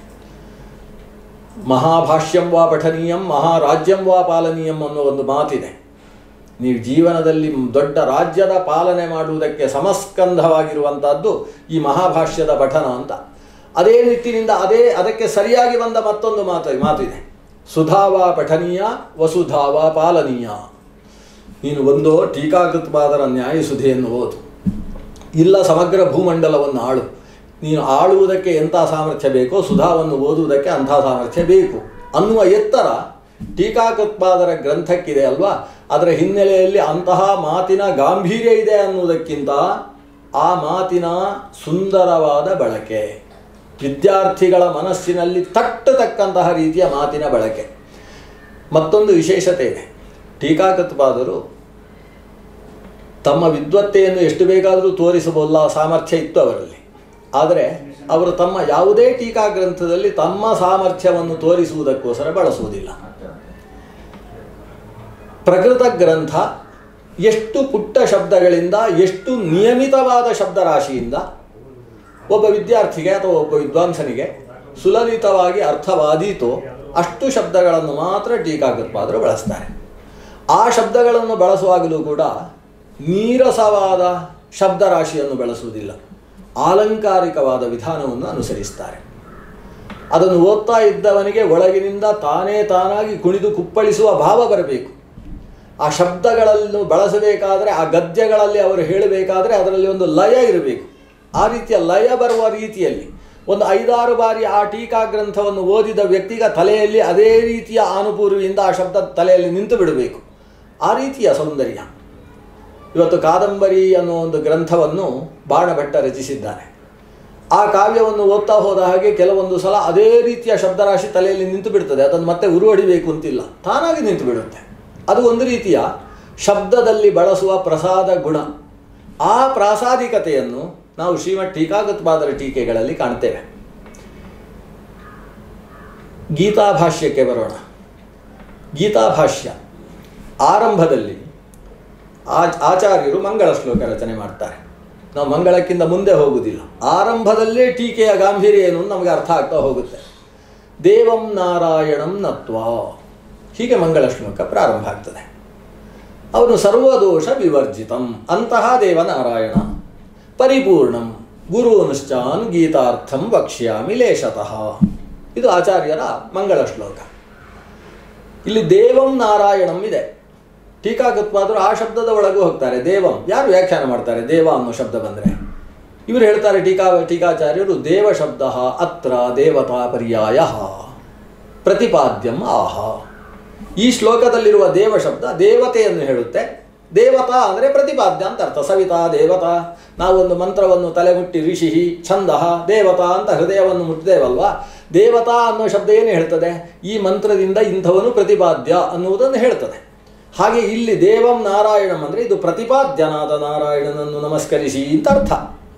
ಮಹಾಭಾಷ್ಯಂ ವಾ ಪಠನೀಯಂ ಮಹಾರಾಜ್ಯಂ ವಾ ಪಾಲನೀಯಂ ಅನ್ನೋ ಒಂದು ಮಾತಿದೆ ನೀವು ಜೀವನದಲ್ಲಿ ದೊಡ್ಡ ರಾಜ್ಯದ ಪಾಲನೆ ಮಾಡುವುದಕ್ಕೆ ಸಮಸ್ಕಂಧವಾಗಿರುವಂಥದ್ದು ಈ ಮಹಾಭಾಷ್ಯದ ಪಠನ ಅಂತ ಅದೇ ನಿಟ್ಟಿನಿಂದ ಅದೇ ಅದಕ್ಕೆ ಸರಿಯಾಗಿ ಬಂದ ಮತ್ತೊಂದು ಮಾತು ಮಾತಿದೆ ಸುಧಾವಾ ಪಠನೀಯ ವಸುಧಾವಾ ಪಾಲನೀಯ ನೀನು ಒಂದೋ ಟೀಕಾಕೃತ್ಪಾದರ ನ್ಯಾಯಸುಧೆಯನ್ನು ಓದು ಇಲ್ಲ ಸಮಗ್ರ ಭೂಮಂಡಲವನ್ನು ಆಳು ನೀನು ಆಳುವುದಕ್ಕೆ ಎಂಥ ಸಾಮರ್ಥ್ಯ ಬೇಕೋ ಸುಧಾವನ್ನು ಓದುವುದಕ್ಕೆ ಅಂಥ ಸಾಮರ್ಥ್ಯ ಬೇಕು ಅನ್ನುವ ಎತ್ತರ ಟೀಕಾಕೃತ್ಪಾದರ ಗ್ರಂಥಕ್ಕಿದೆ ಅಲ್ವಾ ಅದರ ಹಿನ್ನೆಲೆಯಲ್ಲಿ ಅಂತಹ ಮಾತಿನ ಗಾಂಭೀರ್ಯ ಇದೆ ಅನ್ನುವುದಕ್ಕಿಂತ ಆ ಮಾತಿನ ಸುಂದರವಾದ ಬಳಕೆ ವಿದ್ಯಾರ್ಥಿಗಳ ಮನಸ್ಸಿನಲ್ಲಿ ತಟ್ಟತಕ್ಕಂತಹ ರೀತಿಯ ಮಾತಿನ ಬಳಕೆ ಮತ್ತೊಂದು ವಿಶೇಷತೆ ಇದೆ ಟೀಕಾಕೃತ್ಪಾದರು ತಮ್ಮ ವಿದ್ವತ್ತೆಯನ್ನು ಎಷ್ಟು ಬೇಕಾದರೂ ತೋರಿಸಬಲ್ಲ ಸಾಮರ್ಥ್ಯ ಇತ್ತು ಅವರಲ್ಲಿ ಆದರೆ ಅವರು ತಮ್ಮ ಯಾವುದೇ ಟೀಕಾ ಗ್ರಂಥದಲ್ಲಿ ತಮ್ಮ ಸಾಮರ್ಥ್ಯವನ್ನು ತೋರಿಸುವುದಕ್ಕೋಸ್ಕರ ಬಳಸುವುದಿಲ್ಲ ಪ್ರಕೃತ ಗ್ರಂಥ ಎಷ್ಟು ಪುಟ್ಟ ಶಬ್ದಗಳಿಂದ ಎಷ್ಟು ನಿಯಮಿತವಾದ ಶಬ್ದರಾಶಿಯಿಂದ ಒಬ್ಬ ವಿದ್ಯಾರ್ಥಿಗೆ ಅಥವಾ ಒಬ್ಬ ವಿದ್ವಾಂಸನಿಗೆ ಸುಲಲಿತವಾಗಿ ಅರ್ಥವಾದೀತೋ ಅಷ್ಟು ಶಬ್ದಗಳನ್ನು ಮಾತ್ರ ಟೀಕಾಕೃತ್ಪಾದರು ಬಳಸ್ತಾರೆ ಆ ಶಬ್ದಗಳನ್ನು ಬಳಸುವಾಗಲೂ ಕೂಡ ನೀರಸವಾದ ಶಬ್ದರಾಶಿಯನ್ನು ಬಳಸುವುದಿಲ್ಲ ಆಲಂಕಾರಿಕವಾದ ವಿಧಾನವನ್ನು ಅನುಸರಿಸ್ತಾರೆ ಅದನ್ನು ಓದ್ತಾ ಇದ್ದವನಿಗೆ ಒಳಗಿನಿಂದ ತಾನೇ ತಾನಾಗಿ ಕುಣಿದು ಕುಪ್ಪಳಿಸುವ ಭಾವ ಬರಬೇಕು ಆ ಶಬ್ದಗಳನ್ನು ಬಳಸಬೇಕಾದರೆ ಆ ಗದ್ಯಗಳಲ್ಲಿ ಅವರು ಹೇಳಬೇಕಾದ್ರೆ ಅದರಲ್ಲಿ ಒಂದು ಲಯ ಇರಬೇಕು ಆ ರೀತಿಯ ಲಯ ಬರುವ ರೀತಿಯಲ್ಲಿ ಒಂದು ಐದಾರು ಬಾರಿ ಆ ಟೀಕಾ ಗ್ರಂಥವನ್ನು ಓದಿದ ವ್ಯಕ್ತಿಗ ತಲೆಯಲ್ಲಿ ಅದೇ ರೀತಿಯ ಆನುಪೂರ್ವಿಯಿಂದ ಆ ಶಬ್ದ ತಲೆಯಲ್ಲಿ ನಿಂತು ಬಿಡಬೇಕು ಆ ರೀತಿಯ ಸೌಂದರ್ಯ ಇವತ್ತು ಕಾದಂಬರಿ ಅನ್ನೋ ಒಂದು ಗ್ರಂಥವನ್ನು ಬಾಣಭಟ್ಟ ರಚಿಸಿದ್ದಾನೆ ಆ ಕಾವ್ಯವನ್ನು ಓದ್ತಾ ಹೋದ ಹಾಗೆ ಕೆಲವೊಂದು ಸಲ ಅದೇ ರೀತಿಯ ಶಬ್ದರಾಶಿ ತಲೆಯಲ್ಲಿ ನಿಂತು ಬಿಡ್ತದೆ ಅದನ್ನು ಮತ್ತೆ ಉರುವಡಿಬೇಕು ಅಂತಿಲ್ಲ ತಾನಾಗಿ ನಿಂತು ಬಿಡುತ್ತೆ ಅದು ಒಂದು ರೀತಿಯ ಶಬ್ದದಲ್ಲಿ ಬಳಸುವ ಪ್ರಸಾದ ಗುಣ ಆ ಪ್ರಾಸಾದಿಕತೆಯನ್ನು ನಾವು ಶ್ರೀಮಠ್ ಟೀಕಾಗತ್ಪಾದರ ಟೀಕೆಗಳಲ್ಲಿ ಕಾಣ್ತೇವೆ ಗೀತಾಭಾಷ್ಯಕ್ಕೆ ಬರೋಣ ಗೀತಾಭಾಷ್ಯ ಆರಂಭದಲ್ಲಿ ಆ- ಆಚಾರ್ಯರು ಮಂಗಳ ಶ್ಲೋಕ ರಚನೆ ಮಾಡ್ತಾರೆ ನಾವು ಮಂಗಳಕ್ಕಿಂತ ಮುಂದೆ ಹೋಗುವುದಿಲ್ಲ ಆರಂಭದಲ್ಲೇ ಟೀಕೆಯ ಗಾಂಭೀರ್ಯ ಏನು ಅಂತ ನಮಗೆ ಅರ್ಥ ಆಗ್ತಾ ಹೋಗುತ್ತೆ ದೇವಂ ನಾರಾಯಣಂ ನತ್ವ ಹೀಗೆ ಮಂಗಳ ಶ್ಲೋಕ ಪ್ರಾರಂಭ ಆಗ್ತದೆ ಅವನು ಸರ್ವದೋಷ ವಿವರ್ಜಿತಂ ಅಂತಹ ದೇವನಾರಾಯಣ ಪರಿಪೂರ್ಣಂ ಗುರುನುಶ್ಚಾನ್ ಗೀತಾರ್ಥಂ ವಕ್ಷ್ಯಾಮಿ ಲೇಷತಃ ಇದು ಆಚಾರ್ಯರ ಮಂಗಳ ಶ್ಲೋಕ ಇಲ್ಲಿ ದೇವಂ ನಾರಾಯಣಂ ಇದೆ ಟೀಕಾಕೃತ್ಪಾದರು ಆ ಶಬ್ದದ ಒಳಗೂ ಹೋಗ್ತಾರೆ ದೇವಂ ಯಾರು ವ್ಯಾಖ್ಯಾನ ಮಾಡ್ತಾರೆ ದೇವ ಅನ್ನೋ ಶಬ್ದ ಬಂದರೆ ಇವರು ಹೇಳ್ತಾರೆ ಟೀಕಾ ಟೀಕಾಚಾರ್ಯರು ದೇವ ಶಬ್ದ ಅತ್ರ ದೇವತಾ ಪರ್ಯಾಯ ಪ್ರತಿಪಾದ್ಯಂ ಆಹ ಈ ಶ್ಲೋಕದಲ್ಲಿರುವ ದೇವ ಶಬ್ದ ದೇವತೆಯನ್ನು ಹೇಳುತ್ತೆ ದೇವತಾ ಅಂದರೆ ಪ್ರತಿಪಾದ್ಯ ಅಂತ ಅರ್ಥ ಸವಿತಾ ದೇವತಾ ನಾವೊಂದು ಮಂತ್ರವನ್ನು ತಲೆಮುಟ್ಟಿ ಋಷಿ ಛಂದ ದೇವತಾ ಅಂತ ಹೃದಯವನ್ನು ಮುಟ್ಟಿದೇವಲ್ವಾ ದೇವತಾ ಅನ್ನೋ ಶಬ್ದ ಏನು ಹೇಳ್ತದೆ ಈ ಮಂತ್ರದಿಂದ ಇಂಥವನು ಪ್ರತಿಪಾದ್ಯ ಅನ್ನುವುದನ್ನು ಹೇಳ್ತದೆ ಹಾಗೆ ಇಲ್ಲಿ ದೇವಂ ನಾರಾಯಣಂ ಅಂದರೆ ಇದು ಪ್ರತಿಪಾದ್ಯನಾದ ನಾರಾಯಣನನ್ನು ನಮಸ್ಕರಿಸಿ ಅಂತ ಅರ್ಥ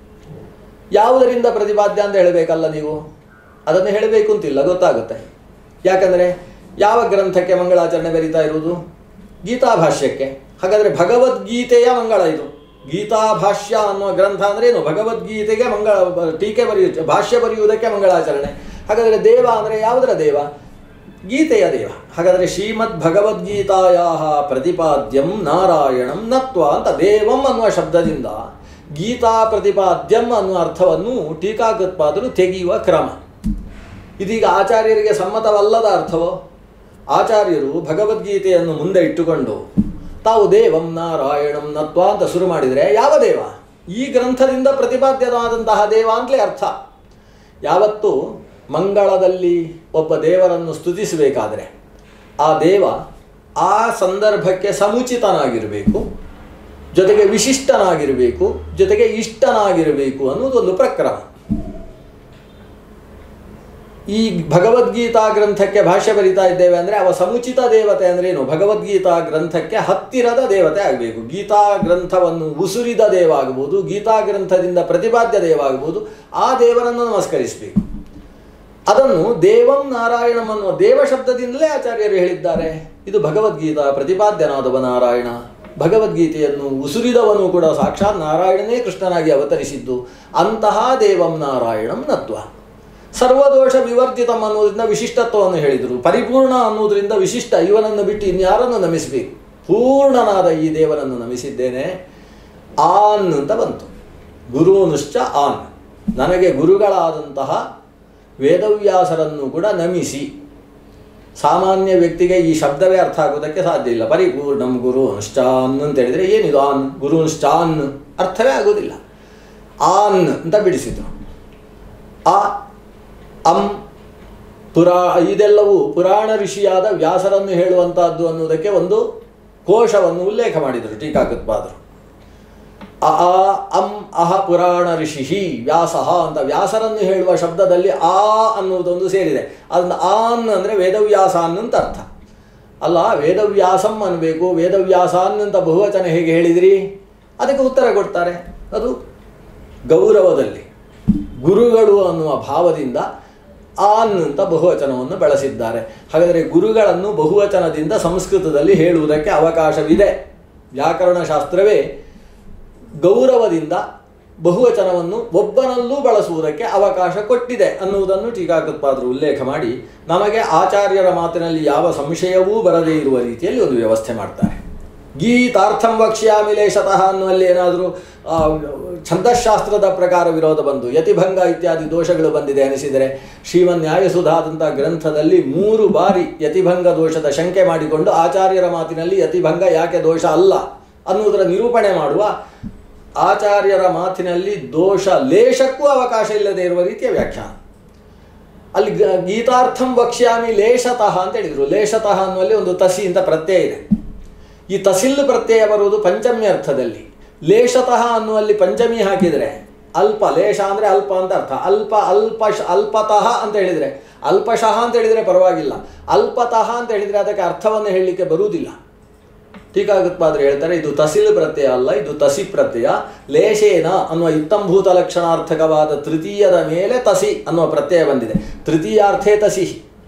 ಯಾವುದರಿಂದ ಪ್ರತಿಪಾದ್ಯ ಅಂತ ಹೇಳಬೇಕಲ್ಲ ನೀವು ಅದನ್ನು ಹೇಳಬೇಕು ಅಂತಿಲ್ಲ ಗೊತ್ತಾಗುತ್ತೆ ಯಾಕಂದರೆ ಯಾವ ಗ್ರಂಥಕ್ಕೆ ಮಂಗಳಾಚರಣೆ ಬರೀತಾ ಇರುವುದು ಗೀತಾಭಾಷ್ಯಕ್ಕೆ ಹಾಗಾದರೆ ಭಗವದ್ಗೀತೆಯ ಮಂಗಳ ಇದು ಗೀತಾಭಾಷ್ಯ ಅನ್ನುವ ಗ್ರಂಥ ಅಂದ್ರೆ ಏನು ಭಗವದ್ಗೀತೆಗೆ ಮಂಗಳ ಟೀಕೆ ಬರೆಯು ಭಾಷ್ಯ ಬರೆಯುವುದಕ್ಕೆ ಮಂಗಳಾಚರಣೆ ಹಾಗಾದರೆ ದೇವ ಅಂದರೆ ಯಾವುದರ ದೇವ ಗೀತೆಯ ದೇವ ಹಾಗಾದರೆ ಶ್ರೀಮದ್ ಭಗವದ್ಗೀತಾಯ ಪ್ರತಿಪಾದ್ಯಂ ನಾರಾಯಣಂ ನತ್ವ ಅಂತ ದೇವಂ ಅನ್ನುವ ಶಬ್ದದಿಂದ ಗೀತಾ ಪ್ರತಿಪಾದ್ಯಂ ಅನ್ನುವ ಅರ್ಥವನ್ನು ಟೀಕಾಕೃತ್ಪಾದರು ತೆಗೆಯುವ ಕ್ರಮ ಇದೀಗ ಆಚಾರ್ಯರಿಗೆ ಸಮ್ಮತವಲ್ಲದ ಅರ್ಥವೋ ಆಚಾರ್ಯರು ಭಗವದ್ಗೀತೆಯನ್ನು ಮುಂದೆ ಇಟ್ಟುಕೊಂಡು ತಾವು ದೇವಂ ನಾರಾಯಣಂ ನತ್ವ ಅಂತ ಶುರು ಮಾಡಿದರೆ ಯಾವ ದೇವ ಈ ಗ್ರಂಥದಿಂದ ಪ್ರತಿಪಾದ್ಯವಾದಂತಹ ದೇವ ಅಂತಲೇ ಅರ್ಥ ಯಾವತ್ತು ಮಂಗಳದಲ್ಲಿ ಒಬ್ಬ ದೇವರನ್ನು ಸ್ತುತಿಸಬೇಕಾದರೆ ಆ ದೇವ ಆ ಸಂದರ್ಭಕ್ಕೆ ಸಮುಚಿತನಾಗಿರಬೇಕು ಜೊತೆಗೆ ವಿಶಿಷ್ಟನಾಗಿರಬೇಕು ಜೊತೆಗೆ ಇಷ್ಟನಾಗಿರಬೇಕು ಅನ್ನೋದೊಂದು ಪ್ರಕ್ರಮ ಈ ಭಗವದ್ಗೀತಾ ಗ್ರಂಥಕ್ಕೆ ಭಾಷ್ಯ ಬರಿತಾ ಇದ್ದೇವೆ ಅಂದರೆ ಅವ ಸಮುಚಿತ ದೇವತೆ ಅಂದ್ರೆ ಏನು ಭಗವದ್ಗೀತಾ ಗ್ರಂಥಕ್ಕೆ ಹತ್ತಿರದ ದೇವತೆ ಆಗಬೇಕು ಗೀತಾ ಗ್ರಂಥವನ್ನು ಉಸುರಿದ ದೇವ ಆಗಬಹುದು ಗೀತಾ ಗ್ರಂಥದಿಂದ ಪ್ರತಿಪಾದ್ಯ ದೇವ ಆಗಬಹುದು ಆ ದೇವರನ್ನು ನಮಸ್ಕರಿಸಬೇಕು ಅದನ್ನು ದೇವಂ ನಾರಾಯಣಂ ಅನ್ನುವ ದೇವ ಶಬ್ದದಿಂದಲೇ ಆಚಾರ್ಯರು ಹೇಳಿದ್ದಾರೆ ಇದು ಭಗವದ್ಗೀತಾ ಪ್ರತಿಪಾದ್ಯನಾದವ ನಾರಾಯಣ ಭಗವದ್ಗೀತೆಯನ್ನು ಉಸುರಿದವನು ಕೂಡ ಸಾಕ್ಷಾತ್ ನಾರಾಯಣನೇ ಕೃಷ್ಣನಾಗಿ ಅವತರಿಸಿದ್ದು ಅಂತಹ ದೇವಂ ನಾರಾಯಣಂ ನತ್ವ ಸರ್ವದೋಷ ವಿವರ್ಜಿತಂ ಅನ್ನೋದ್ರಿಂದ ವಿಶಿಷ್ಟತ್ವವನ್ನು ಹೇಳಿದರು ಪರಿಪೂರ್ಣ ಅನ್ನೋದ್ರಿಂದ ವಿಶಿಷ್ಟ ಇವನನ್ನು ಬಿಟ್ಟು ಇನ್ಯಾರನ್ನು ನಮಿಸಬೇಕು ಪೂರ್ಣನಾದ ಈ ದೇವನನ್ನು ನಮಿಸಿದ್ದೇನೆ ಆನ್ ಅಂತ ಬಂತು ಗುರುನುಶ್ಚ ಆನ್ ನನಗೆ ಗುರುಗಳಾದಂತಹ ವೇದವ್ಯಾಸರನ್ನು ಕೂಡ ನಮಿಸಿ ಸಾಮಾನ್ಯ ವ್ಯಕ್ತಿಗೆ ಈ ಶಬ್ದವೇ ಅರ್ಥ ಆಗೋದಕ್ಕೆ ಸಾಧ್ಯ ಇಲ್ಲ ಪರಿಪೂರ್ಣಂ ಗುರು ಅನುಷ್ಠಾನ್ ಅಂತ ಹೇಳಿದರೆ ಏನಿದು ಆನ್ ಗುರು ಅನುಷ್ಠಾನ್ ಅರ್ಥವೇ ಆಗೋದಿಲ್ಲ ಆನ್ ಅಂತ ಬಿಡಿಸಿದ್ರು ಆ ಅಂ ಪುರಾ ಇದೆಲ್ಲವೂ ಪುರಾಣ ಋಷಿಯಾದ ವ್ಯಾಸರನ್ನು ಹೇಳುವಂತಹದ್ದು ಅನ್ನುವುದಕ್ಕೆ ಒಂದು ಕೋಶವನ್ನು ಉಲ್ಲೇಖ ಮಾಡಿದರು ಟೀಕಾಕೃತ್ಪಾದರು ಅ ಆ ಅಂ ಅಹ ಪುರಾಣ ಋಷಿ ವ್ಯಾಸಃ ಅಂತ ವ್ಯಾಸರನ್ನು ಹೇಳುವ ಶಬ್ದದಲ್ಲಿ ಆ ಅನ್ನುವುದೊಂದು ಸೇರಿದೆ ಅದನ್ನು ಆನ್ ಅಂದರೆ ವೇದವ್ಯಾಸಾನ್ ಅಂತ ಅರ್ಥ ಅಲ್ಲ ವೇದವ್ಯಾಸಂ ಅನ್ನಬೇಕು ವೇದವ್ಯಾಸಾನ್ ಅಂತ ಬಹುವಚನ ಹೇಗೆ ಹೇಳಿದ್ರಿ ಅದಕ್ಕೆ ಉತ್ತರ ಕೊಡ್ತಾರೆ ಅದು ಗೌರವದಲ್ಲಿ ಗುರುಗಳು ಅನ್ನುವ ಭಾವದಿಂದ ಆನ್ ಅಂತ ಬಹುವಚನವನ್ನು ಬಳಸಿದ್ದಾರೆ ಹಾಗಾದರೆ ಗುರುಗಳನ್ನು ಬಹುವಚನದಿಂದ ಸಂಸ್ಕೃತದಲ್ಲಿ ಹೇಳುವುದಕ್ಕೆ ಅವಕಾಶವಿದೆ ವ್ಯಾಕರಣಶಾಸ್ತ್ರವೇ ಗೌರವದಿಂದ ಬಹುವಚನವನ್ನು ಒಬ್ಬನಲ್ಲೂ ಬಳಸುವುದಕ್ಕೆ ಅವಕಾಶ ಕೊಟ್ಟಿದೆ ಅನ್ನುವುದನ್ನು ಟೀಕಾಕೃತ್ಪಾದರು ಉಲ್ಲೇಖ ಮಾಡಿ ನಮಗೆ ಆಚಾರ್ಯರ ಮಾತಿನಲ್ಲಿ ಯಾವ ಸಂಶಯವೂ ಬರದೇ ಇರುವ ರೀತಿಯಲ್ಲಿ ಒಂದು ವ್ಯವಸ್ಥೆ ಮಾಡ್ತಾರೆ ಗೀತಾರ್ಥಂ ವಕ್ಷ್ಯಾಮಿ ಲೇಷತಃ ಅನ್ನುವಲ್ಲಿ ಏನಾದರೂ ಛಂದಶಾಸ್ತ್ರದ ಪ್ರಕಾರ ವಿರೋಧ ಬಂದು ಯತಿಭಂಗ ಇತ್ಯಾದಿ ದೋಷಗಳು ಬಂದಿದೆ ಅನಿಸಿದರೆ ಶ್ರೀಮನ್ ನ್ಯಾಯಸುಧಾದಂಥ ಗ್ರಂಥದಲ್ಲಿ ಮೂರು ಬಾರಿ ಯತಿಭಂಗ ದೋಷದ ಶಂಕೆ ಮಾಡಿಕೊಂಡು ಆಚಾರ್ಯರ ಮಾತಿನಲ್ಲಿ ಯತಿಭಂಗ ಯಾಕೆ ದೋಷ ಅಲ್ಲ ಅನ್ನುವುದರ ನಿರೂಪಣೆ ಮಾಡುವ ಆಚಾರ್ಯರ ಮಾತಿನಲ್ಲಿ ದೋಷ ಲೇಷಕ್ಕೂ ಅವಕಾಶ ಇಲ್ಲದೆ ಇರುವ ರೀತಿಯ ವ್ಯಾಖ್ಯಾನ ಅಲ್ಲಿ ಗ- ಗೀತಾರ್ಥಂ ವಕ್ಷ್ಯಾಮಿ ಲೇಷತಃ ಅಂತ ಹೇಳಿದರು ಲೇಷತಃ ಅನ್ನುವಲ್ಲಿ ಒಂದು ತಸಿ ಅಂತ ಪ್ರತ್ಯಯ ಇದೆ ಈ ತಸಿಲ್ ಪ್ರತ್ಯಯ ಬರುವುದು ಪಂಚಮಿ ಅರ್ಥದಲ್ಲಿ ಲೇಷತಃ ಅನ್ನುವಲ್ಲಿ ಪಂಚಮಿ ಹಾಕಿದರೆ ಅಲ್ಪ ಲೇಷ ಅಂದರೆ ಅಲ್ಪ ಅಂತ ಅರ್ಥ ಅಲ್ಪ ಅಲ್ಪ ಅಲ್ಪತಃ ಅಂತ ಹೇಳಿದರೆ ಅಲ್ಪಶಃ ಅಂತ ಹೇಳಿದರೆ ಪರವಾಗಿಲ್ಲ ಅಲ್ಪತಃ ಅಂತ ಹೇಳಿದರೆ ಅದಕ್ಕೆ ಅರ್ಥವನ್ನು ಹೇಳಲಿಕ್ಕೆ ಬರುವುದಿಲ್ಲ ಟೀಕಾಗುತ್ಪಾದರು ಹೇಳ್ತಾರೆ ಇದು ತಸಿಲ್ ಪ್ರತ್ಯಯ ಅಲ್ಲ ಇದು ತಸಿ ಪ್ರತ್ಯಯ ಲೇಷೇನ ಅನ್ನುವ ಇತ್ತಂಭೂತ ಲಕ್ಷಣಾರ್ಥಕವಾದ ತೃತೀಯದ ಮೇಲೆ ತಸಿ ಅನ್ನುವ ಪ್ರತ್ಯಯ ಬಂದಿದೆ ತೃತೀಯಾರ್ಥೇ ತಸಿ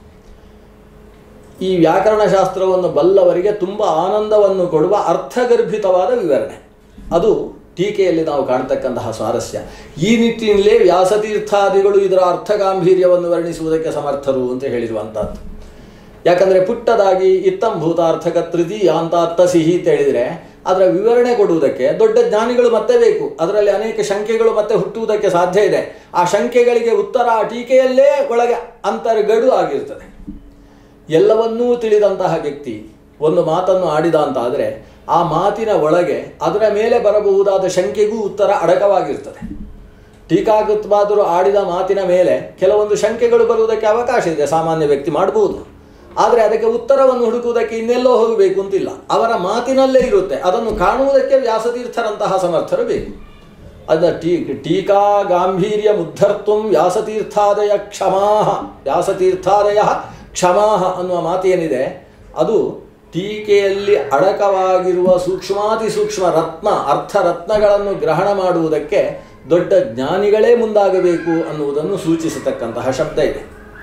ಈ ವ್ಯಾಕರಣಶಾಸ್ತ್ರವನ್ನು ಬಲ್ಲವರಿಗೆ ತುಂಬ ಆನಂದವನ್ನು ಕೊಡುವ ಅರ್ಥಗರ್ಭಿತವಾದ ವಿವರಣೆ ಅದು ಟೀಕೆಯಲ್ಲಿ ನಾವು ಕಾಣ್ತಕ್ಕಂತಹ ಸ್ವಾರಸ್ಯ ಈ ನಿಟ್ಟಿನಲ್ಲೇ ವ್ಯಾಸತೀರ್ಥಾದಿಗಳು ಇದರ ಅರ್ಥಗಾಂಭೀರ್ಯವನ್ನು ವರ್ಣಿಸುವುದಕ್ಕೆ ಸಮರ್ಥರು ಅಂತ ಹೇಳಿರುವಂಥದ್ದು ಯಾಕಂದರೆ ಪುಟ್ಟದಾಗಿ ಇತ್ತಂಭೂತಾರ್ಥಕ ತೃತೀಯಾಂತ ಸಿಹಿ ಅಂತ ಹೇಳಿದರೆ ಅದರ ವಿವರಣೆ ಕೊಡುವುದಕ್ಕೆ ದೊಡ್ಡ ಜ್ಞಾನಿಗಳು ಮತ್ತೆ ಬೇಕು ಅದರಲ್ಲಿ ಅನೇಕ ಶಂಕೆಗಳು ಮತ್ತೆ ಹುಟ್ಟುವುದಕ್ಕೆ ಸಾಧ್ಯ ಇದೆ ಆ ಶಂಕೆಗಳಿಗೆ ಉತ್ತರ ಆ ಟೀಕೆಯಲ್ಲೇ ಒಳಗೆ ಅಂತರ್ಗಡು ಆಗಿರ್ತದೆ ಎಲ್ಲವನ್ನೂ ತಿಳಿದಂತಹ ವ್ಯಕ್ತಿ ಒಂದು ಮಾತನ್ನು ಆಡಿದ ಅಂತಾದರೆ ಆ ಮಾತಿನ ಒಳಗೆ ಅದರ ಮೇಲೆ ಬರಬಹುದಾದ ಶಂಕೆಗೂ ಉತ್ತರ ಅಡಕವಾಗಿರ್ತದೆ ಟೀಕಾಕೃತ್ಪಾದರು ಆಡಿದ ಮಾತಿನ ಮೇಲೆ ಕೆಲವೊಂದು ಶಂಕೆಗಳು ಬರುವುದಕ್ಕೆ ಅವಕಾಶ ಇದೆ ಸಾಮಾನ್ಯ ವ್ಯಕ್ತಿ ಮಾಡಬಹುದು ಆದರೆ ಅದಕ್ಕೆ ಉತ್ತರವನ್ನು ಹುಡುಕುವುದಕ್ಕೆ ಇನ್ನೆಲ್ಲೋ ಹೋಗಬೇಕು ಅಂತಿಲ್ಲ ಅವರ ಮಾತಿನಲ್ಲೇ ಇರುತ್ತೆ ಅದನ್ನು ಕಾಣುವುದಕ್ಕೆ ವ್ಯಾಸತೀರ್ಥರಂತಹ ಸಮರ್ಥರು ಬೇಕು ಅದ ಟೀ ಟೀಕಾ ಗಾಂಭೀರ್ಯ ಮುದ್ಧರ್ತುಂ ವ್ಯಾಸತೀರ್ಥಾದಯ ಕ್ಷಮಾಹ ವ್ಯಾಸತೀರ್ಥಾದಯ ಕ್ಷಮಾಹ ಅನ್ನುವ ಮಾತೇನಿದೆ ಅದು ಟೀಕೆಯಲ್ಲಿ ಅಡಕವಾಗಿರುವ ಸೂಕ್ಷ್ಮಾತಿ ಸೂಕ್ಷ್ಮ ರತ್ನ ಅರ್ಥ ರತ್ನಗಳನ್ನು ಗ್ರಹಣ ಮಾಡುವುದಕ್ಕೆ ದೊಡ್ಡ ಜ್ಞಾನಿಗಳೇ ಮುಂದಾಗಬೇಕು ಅನ್ನುವುದನ್ನು ಸೂಚಿಸತಕ್ಕಂತಹ ಶಬ್ದ ಇದೆ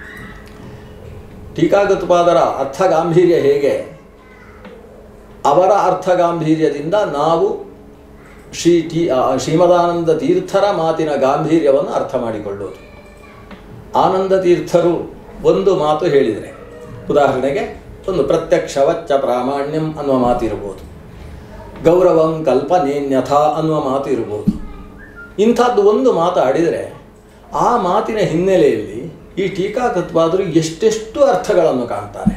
ಟೀಕಾಗತಪಾದರ ಅರ್ಥ ಗಾಂಭೀರ್ಯ ಹೇಗೆ ಅವರ ಅರ್ಥ ಗಾಂಭೀರ್ಯದಿಂದ ನಾವು ಶ್ರೀ ಟಿ ಆ, ಶ್ರೀಮದಾನಂದ ತೀರ್ಥರ ಮಾತಿನ ಗಾಂಭೀರ್ಯವನ್ನು ಅರ್ಥ ಮಾಡಿಕೊಳ್ಳೋದು ಆನಂದ ತೀರ್ಥರು ಒಂದು ಮಾತು ಹೇಳಿದರೆ ಉದಾಹರಣೆಗೆ ಒಂದು ಪ್ರತ್ಯಕ್ಷವಚ್ಚ ಪ್ರಾಮಾಣ್ಯಂ ಅನ್ನುವ ಮಾತು ಇರ್ಬೋದು ಗೌರವಂ ಕಲ್ಪನೇನ್ಯಥ ಅನ್ನುವ ಮಾತು ಇರ್ಬೋದು ಇಂಥದ್ದು ಒಂದು ಮಾತಾಡಿದರೆ ಆ ಮಾತಿನ ಹಿನ್ನೆಲೆಯಲ್ಲಿ ಈ ಟೀಕಾಕತ್ವಾದರು ಎಷ್ಟೆಷ್ಟು ಅರ್ಥಗಳನ್ನು ಕಾಣ್ತಾರೆ